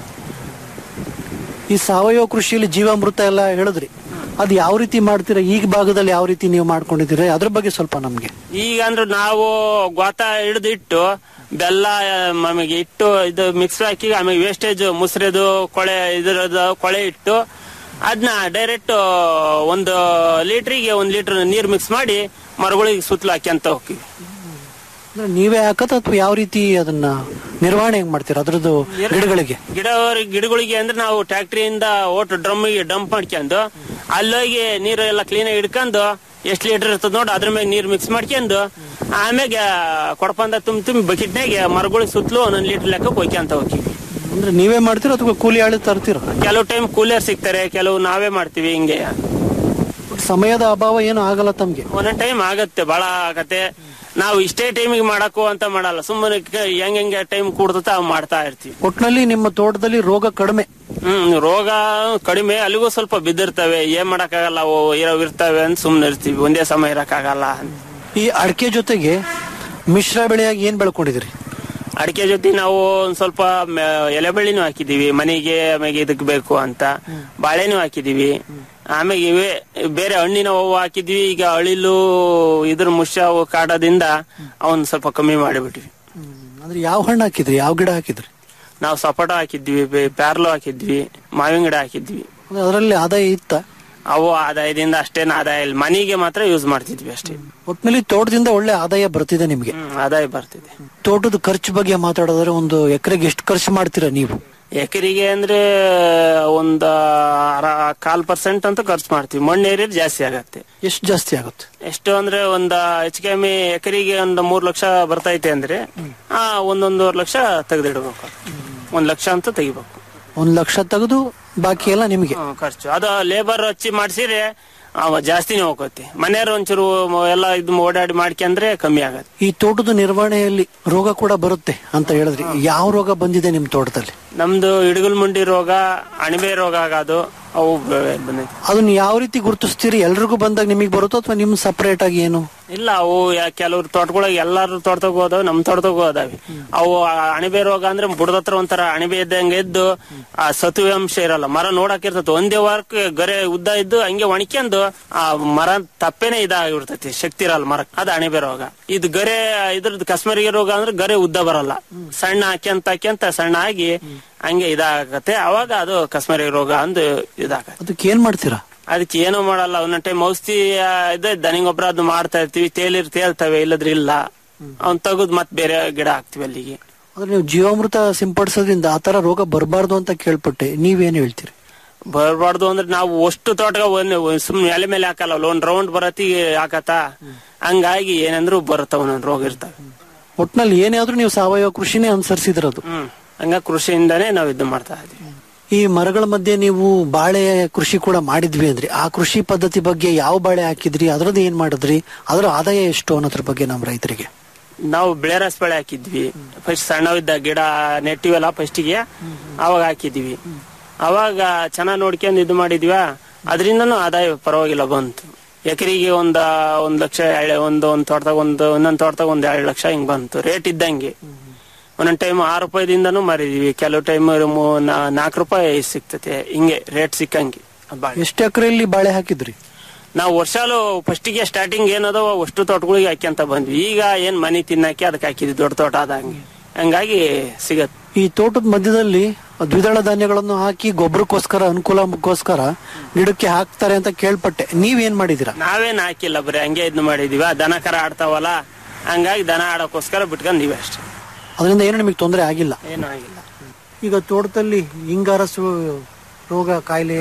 ಈ ಸಾವಯವ ಕೃಷಿಯಲ್ಲಿ ಜೀವಾಮೃತ ಎಲ್ಲ ಹೇಳಿದ್ರಿ ಅದು ಯಾವ ರೀತಿ ಮಾಡ್ತೀರಾ ಈಗ ಭಾಗದಲ್ಲಿ ಯಾವ ರೀತಿ ನೀವು ಮಾಡ್ಕೊಂಡಿದ್ದೀರಾ ಅದ್ರ ಬಗ್ಗೆ ಸ್ವಲ್ಪ ನಮ್ಗೆ ಈಗ ಅಂದ್ರೆ ನಾವು ಗೋತ ಹಿಡಿದು ಇಟ್ಟು ಬೆಲ್ಲ ನಮಗೆ ಇಟ್ಟು ಇದು ಮಿಕ್ಸ್ ಹಾಕಿ ಆಮೇಲೆ ವೇಸ್ಟೇಜ್ ಮುಸ್ರೆದು ಕೊಳೆ ಇದ್ರದ್ದು ಕೊಳೆ ಇಟ್ಟು ಅದನ್ನ ಡೈರೆಕ್ಟ್ ಒಂದು ಲೀಟ್ರಿಗೆ ಒಂದು ಲೀಟರ್ ನೀರು ಮಿಕ್ಸ್ ಮಾಡಿ ಮರಗಳಿಗೆ ಸುತ್ತಲೂ ಹಾಕ್ಯಂತ ಹೋಗ್ತೀವಿ ಅಂದ್ರೆ ನೀವೇ ಹಾಕತ್ತ ಅಥವಾ ಯಾವ ರೀತಿ ಅದನ್ನ ನಿರ್ವಹಣೆ ಹೆಂಗ್ ಮಾಡ್ತೀರಾ ಅದ್ರದ್ದು ಗಿಡಗಳಿಗೆ ಗಿಡ ಗಿಡಗಳಿಗೆ ಅಂದ್ರೆ ನಾವು ಟ್ಯಾಕ್ಟ್ರಿಯಿಂದ ಓಟ್ ಡ್ರಮ್ಮಿಗೆ ಡಂಪ್ ಮಾಡ್ಕೊಂಡು ಅಲ್ಲೋಗಿ ನೀರು ಎಲ್ಲ ಕ್ಲೀನಾಗಿ ಹಿಡ್ಕೊಂಡು ಎಷ್ಟು ಲೀಟರ್ ಇರ್ತದ ನೋಡಿ ಅದ್ರ ಮೇಲೆ ನೀರು ಮಿಕ್ಸ್ ಮಾಡ್ಕೊಂಡು ಆಮ್ಯಾಗ ಕೊಡಪಂದ ತುಂಬ ತುಂಬಿ ಬಕೆಟ್ನಾಗ ಮರಗಳಿಗೆ ಸುತ್ತಲೂ ಒಂದೊಂದು ಲೀಟರ್ ಲೆಕ್ಕ ಕೊಯ್ಕೊಂತ ಹೋಗ್ತೀವಿ ಅಂದ್ರೆ ನೀವೇ ಮಾಡ್ತೀರಾ ಅಥವಾ ಕೂಲಿ ಆಳಿ ತರ್ತೀರಾ ಕೆಲವು ಟೈಮ್ ಕೂಲರ್ ಸಿಗ್ತಾರೆ ಕೆಲವು ನಾವೇ ಮಾಡ್ತೀವಿ ಹಿಂಗೆ ಸಮಯದ ಅಭಾವ ಏನು ಆಗಲ್ಲ ತಮ್ಗೆ ಒಂದೊಂದ್ ಟೈಮ್ ಆಗತ್ತೆ ಬಹಳ ಆಗತ್ತೆ ನಾವು ಇಷ್ಟೇ ಟೈಮಿಗೆ ಮಾಡಕ್ಕೂ ಅಂತ ಮಾಡಲ್ಲ ಸುಮ್ಮನೆ ಕ- ಹೆಂಗ್ ಹೆಂಗೆ ಟೈಮ್ ಕೂಡ್ತತ ಅವ್ ಮಾಡ್ತಾ ಇರ್ತೀವಿ ಒಟ್ನಲ್ಲಿ ನಿಮ್ಮ ತೋಟದಲ್ಲಿ ರೋಗ ಕಡಿಮೆ ಹ್ಮ್ ರೋಗ ಕಡಿಮೆ ಅಲ್ಲಿಗೂ ಸ್ವಲ್ಪ ಬಿದ್ದಿರ್ತವೆ ಏನ್ ಮಾಡಕ್ಕಾಗಲ್ಲ ಅವು ಇರವ್ ಇರ್ತವೆ ಅಂತ ಸುಮ್ನೆ ಇರ್ತೀವಿ ಒಂದೇ ಸಮಯ ಇರಕ್ಕಾಗಲ್ಲ ಅಂತ. ಈ ಅಡಿಕೆ ಜೊತೆಗೆ ಮಿಶ್ರ ಬೆಳೆಯಾಗಿ ಏನ್ ಬೆಳ್ಕೊಂಡಿದ್ದೀರಿ ಅಡಿಕೆ ಜೊತೆ ನಾವು ಒಂದ್ ಸ್ವಲ್ಪ ಮ- ಎಲೆ ಬಳ್ಳಿನೂ ಹಾಕಿದೀವಿ ಮನೆಗೆ ಆಮೇಲೆ ಇದಕ್ ಬೇಕು ಅಂತ ಬಾಳೆನೂ ಹಾಕಿದೀವಿ ಆಮೇಲೆ ಇವೇ ಬೇರೆ ಹಣ್ಣಿನ ಹೂವು ಹಾಕಿದ್ವಿ ಈಗ ಅಳಿಲು ಇದ್ರ ಮುಷ್ಯ ಅವು ಕಾಡೋದ್ರಿಂದ ಅವನ್ ಸ್ವಲ್ಪ ಕಮ್ಮಿ ಮಾಡಿಬಿಟ್ವಿ ಅಂದ್ರೆ ಯಾವ ಹಣ್ಣು ಹಾಕಿದ್ರಿ ಯಾವ ಗಿಡ ಹಾಕಿದ್ರಿ ನಾವು ಸಪೋಟ ಹಾಕಿದ್ವಿ ಬೆ- ಪ್ಯಾರ್ಲು ಹಾಕಿದ್ವಿ ಮಾವಿನ ಗಿಡ ಹಾಕಿದ್ವಿ ಅಂದ್ರೆ ಅದರಲ್ಲಿ ಆದಾಯ ಇತ್ತ ಅವು ಆದಾಯದಿಂದ ಅಷ್ಟೇನು ಆದಾಯ ಇಲ್ಲ ಮನೆಗೆ ಮಾತ್ರ ಯೂಸ್ ಮಾಡ್ತಿದ್ವಿ ಅಷ್ಟೇ ಒಟ್ನಲ್ಲಿ ತೋಟದಿಂದ ಒಳ್ಳೆ ಆದಾಯ ಬರ್ತಿದೆ ನಿಮ್ಗೆ ಹ್ಮ್, ಆದಾಯ ಬರ್ತಿದೆ ತೋಟದ ಖರ್ಚು ಬಗ್ಗೆ ಮಾತಾಡೋದ್ರೆ ಒಂದು ಎಕರೆಗೆ ಎಷ್ಟು ಖರ್ಚು ಮಾಡ್ತೀರಾ ನೀವು ಎಕರೆಗೆ ಅಂದ್ರೆ ಒಂದ್ ಅರ- ಕಾಲ್ ಪರ್ಸೆಂಟ್ ಅಂತ ಖರ್ಚು ಮಾಡ್ತೀವಿ ಮಣ್ಣು ಏರಿಯರ್ ಜಾಸ್ತಿ ಆಗತ್ತೆ ಎಷ್ಟು ಜಾಸ್ತಿ ಆಗುತ್ತೆ ಎಷ್ಟು ಅಂದ್ರೆ ಒಂದ್ ಹೆಚ್ಚು ಕಮ್ಮಿ ಎಕರೆಗೆ ಒಂದ್ ಮೂರ್ ಲಕ್ಷ ಬರ್ತೈತೆ ಅಂದ್ರೆ ಆ ಒಂದೊಂದೂವರೆ ಲಕ್ಷ ತೆಗೆದಿಡ್ಬೇಕು ಒಂದ್ ಲಕ್ಷ ಅಂತ ತೆಗಿಬೇಕು ಒಂದ್ ಲಕ್ಷ ತೆಗೆದು ಬಾಕಿ ಎಲ್ಲ ನಿಮಗೆ ಹ್ಮ್, ಖರ್ಚು ಅದು ಲೇಬರ್ ಹಚ್ಚಿ ಮಾಡ್ಸಿದ್ರೆ ಅವ ಜಾಸ್ತಿನೇ ಹೋಗುತ್ತೆ ಮನೆಯವ್ರು ಒಂಚೂರು ಮ- ಎಲ್ಲ ಇದು ಓಡಾಡಿ ಮಾಡ್ಕೊಂಡ್ರೆ ಕಮ್ಮಿ ಆಗತ್ತೆ ಈ ತೋಟದ ನಿರ್ವಹಣೆಯಲ್ಲಿ ರೋಗ ಕೂಡ ಬರುತ್ತೆ ಅಂತ ಹೇಳಿದ್ರಿ ಯಾವ ರೋಗ ಬಂದಿದೆ ನಿಮ್ ತೋಟದಲ್ಲಿ ನಮ್ದು ಇಡಗಲ್ ಮುಂಡಿ ರೋಗ ಅಣಬೆ ರೋಗ ಆಗೋದು ಅವು ಬ- ಬಂದೈತೆ ಅದನ್ನ ಯಾವ ರೀತಿ ಗುರುತಿಸ್ತೀರಿ ಎಲ್ರಿಗೂ ಬಂದಾಗ ನಿಮಗೆ ಬರುತ್ತೋ ಅಥವಾ ನಿಮ್ ಸಪರೇಟ್ ಆಗಿ ಏನು ಇಲ್ಲ ಅವು ಯಾ- ಕೆಲವ್ರ ತೋಟಗಳಿಗೆ ಎಲ್ಲಾರು ತೋಟದಾಗ ಹೋದವು ನಮ್ ತೋಟದಾಗ ಹೋದಾವೆ ಅವು ಆ ಅಣಬೆ ರೋಗ ಅಂದ್ರೆ ಬುಡದ ಹತ್ರ ಒಂಥರ ಅಣಬೆ ಇದ್ದಂಗೆ ಇದ್ದು ಆ ಸತುವೆ ಅಂಶ ಇರಲ್ಲ ಮರ ನೋಡಕ್ ಇರ್ತೈತಿ ಒಂದೇ ವಾರಕ್ಕೆ ಗರೆ ಉದ್ದ ಇದ್ದು ಹಂಗೆ ಒಣಕ್ಯಂದು ಆ ಮರ ತಪ್ಪೇನೆ ಇದಾಗಿರ್ತೈತಿ ಶಕ್ತಿ ಇರಲ್ಲ ಮರಕ್ ಅದು ಅಣಬೆ ರೋಗ ಇದು ಗರೆ ಇದ್ರದ್ದು ಕಸ್ಮರಿಗೆ ರೋಗ ಅಂದ್ರೆ ಗರೆ ಉದ್ದ ಬರಲ್ಲ ಸಣ್ಣ ಹಾಕ್ಯಂತ ಹಾಕ್ಯಂತ ಸಣ್ಣ ಆಗಿ ಹಂಗೆ ಇದಾಗತ್ತೆ ಅವಾಗ ಅದು ಕಸ್ಮರಿ ರೋಗ ಅಂದು ಇದಾಗತ್ತೆ ಅದಕ್ಕೆ ಏನ್ ಮಾಡ್ತೀರಾ ಅದಕ್ಕೆ ಏನೂ ಮಾಡಲ್ಲ ಒಂದೊಂದ್ ಟೈಮ್ ಔಷಧಿ ಆ, ಇದೆ ದನಿಗೊಬ್ಬರ ಅದು ಮಾಡ್ತಾ ಇರ್ತೀವಿ ತೇಲಿರ್ ತೇಲ್ತವೆ ಇಲ್ಲದ್ರೆ ಇಲ್ಲ ಅವ್ನ್ ತೆಗೆದು ಮತ್ ಬೇರೆ ಗಿಡ ಹಾಕ್ತಿವಿ ಅಲ್ಲಿಗೆ ಅಂದ್ರೆ ನೀವು ಜೀವಾಮೃತ ಸಿಂಪಡಿಸೋದ್ರಿಂದ ಆತರ ರೋಗ ಬರಬಾರ್ದು ಅಂತ ಕೇಳ್ಪಟ್ಟೆ ನೀವೇನ್ ಹೇಳ್ತೀರಿ ಬರಬಾರ್ದು ಅಂದ್ರೆ ನಾವು ಅಷ್ಟು ತೋಟಗ ಸುಮ್ನೆ ಎಲೆ ಮೇಲೆ ಹಾಕಲ್ಲ ಒಂದ್ ರೌಂಡ್ ಬರತ್ತಿಗೆ ಹಾಕತ್ತ ಹಂಗಾಗಿ ಏನಂದ್ರು ಬರುತ್ತ ಒಂದೊಂದ್ ರೋಗ ಇರ್ತವೆ ಒಟ್ನಲ್ಲಿ ಏನೇ ಆದ್ರೂ ನೀವು ಸಾವಯವ ಕೃಷಿನೇ ಅನುಸರಿಸಿದಿರೋದು ಹ್ಮ್ ಹಂಗ ಕೃಷಿಯಿಂದಾನೇ ನಾವು ಇದು ಮಾಡ್ತಾ ಇದೀವಿ ಈ ಮರಗಳ ಮಧ್ಯೆ ನೀವು ಬಾಳೆ ಕೃಷಿ ಕೂಡ ಮಾಡಿದ್ವಿ ಅಂದ್ರಿ ಆ ಕೃಷಿ ಪದ್ಧತಿ ಬಗ್ಗೆ ಯಾವ ಬಾಳೆ ಹಾಕಿದ್ರಿ ಅದ್ರದ್ದು ಏನ್ ಮಾಡಿದ್ರಿ ಅದರ ಆದಾಯ ಎಷ್ಟು ಅನ್ನೋದ್ರ ಬಗ್ಗೆ ನಮ್ಮ ರೈತರಿಗೆ ನಾವು ಬೆಳೆರಸ್ ಬೆಳೆ ಹಾಕಿದ್ವಿ ಫಸ್ಟ್ ಸಣ್ಣವಿದ್ದ ಗಿಡ ನೆಟ್ಟಿವಲ್ಲ ಫಸ್ಟಿಗೆ ಅವಾಗ ಹಾಕಿದ್ವಿ ಅವಾಗ ಚೆನ್ನಾಗ್ ನೋಡ್ಕೊಂಡು ಇದು ಮಾಡಿದ್ವಿ ಅದರಿಂದನೂ ಆದಾಯ ಪರವಾಗಿಲ್ಲ ಬಂತು ಎಕರೆಗೆ ಒಂದ ಒಂದ್ ಲಕ್ಷ ಎಳೆ- ಒಂದು ಒಂದ್ ತೋಟದಾಗ ಒಂದು ಒಂದೊಂದ್ ತೋಟದಾಗ ಒಂದ್ ಎರಡು ಲಕ್ಷ ಹಿಂಗ್ ಬಂತು ರೇಟ್ ಇದ್ದಂಗೆ ಒಂದೊಂದ್ ಟೈಮ್ ಆರು ರೂಪಾಯಿದಿಂದನೂ ಮಾರಿದೀವಿ ಕೆಲವು ಟೈಮ್ ನಾಲ್ಕು ರೂಪಾಯಿ ಸಿಗ್ತತೆ ಹಿಂಗೆ ರೇಟ್ ಸಿಕ್ಕಂಗೆ ಬಾಳೆ ಎಷ್ಟು ಎಕರೆಯಲ್ಲಿ ಬಾಳೆ ಹಾಕಿದ್ರಿ ನಾವು ವರ್ಷಾಲು ಫಸ್ಟಿಗೆ ಸ್ಟಾರ್ಟಿಂಗ್ ಏನದೋ ಅಷ್ಟು ತೋಟಗಳಿಗೆ ಹಾಕ್ಯಂತ ಬಂದ್ವಿ ಈಗ ಏನ್ ಮನಿ ತಿನ್ನಕ್ಕೆ ಅದಕ್ಕೆ ಹಾಕಿದ್ವಿ ದೊಡ್ಡ ತೋಟ ಆದಂಗೆ ಹಂಗಾಗಿ ಸಿಗತ್ ಈ ತೋಟದ ಮಧ್ಯದಲ್ಲಿ ದ್ವಿದಳ ಧಾನ್ಯಗಳನ್ನು ಹಾಕಿ ಗೊಬ್ಬರಕ್ಕೋಸ್ಕರ ಅನುಕೂಲಕ್ಕೋಸ್ಕರ ಗಿಡಕ್ಕೆ ಹಾಕ್ತಾರೆ ಅಂತ ಕೇಳ್ಪಟ್ಟೆ ನೀವೇನ್ ಮಾಡಿದೀರಾ ನಾವೇನ್ ಹಾಕಿಲ್ಲ ಬರೀ ಹಂಗೆ ಇದ್ ಮಾಡಿದೀವ ದನ ಕರ ಆಡ್ತಾವಲ್ಲ ಹಂಗಾಗಿ ದನ ಆಡೋಕ್ಕೋಸ್ಕರ ಬಿಟ್ಕೊಂಡಿವಿ ಅಷ್ಟೇ ಅದರಿಂದ ಏನು ನಿಮಗೆ ತೊಂದರೆ ಆಗಿಲ್ಲ ಏನೂ ಆಗಿಲ್ಲ ಈಗ ತೋಟದಲ್ಲಿ ಹಿಂಗಾರಸು ರೋಗ ಕಾಯಿಲೆ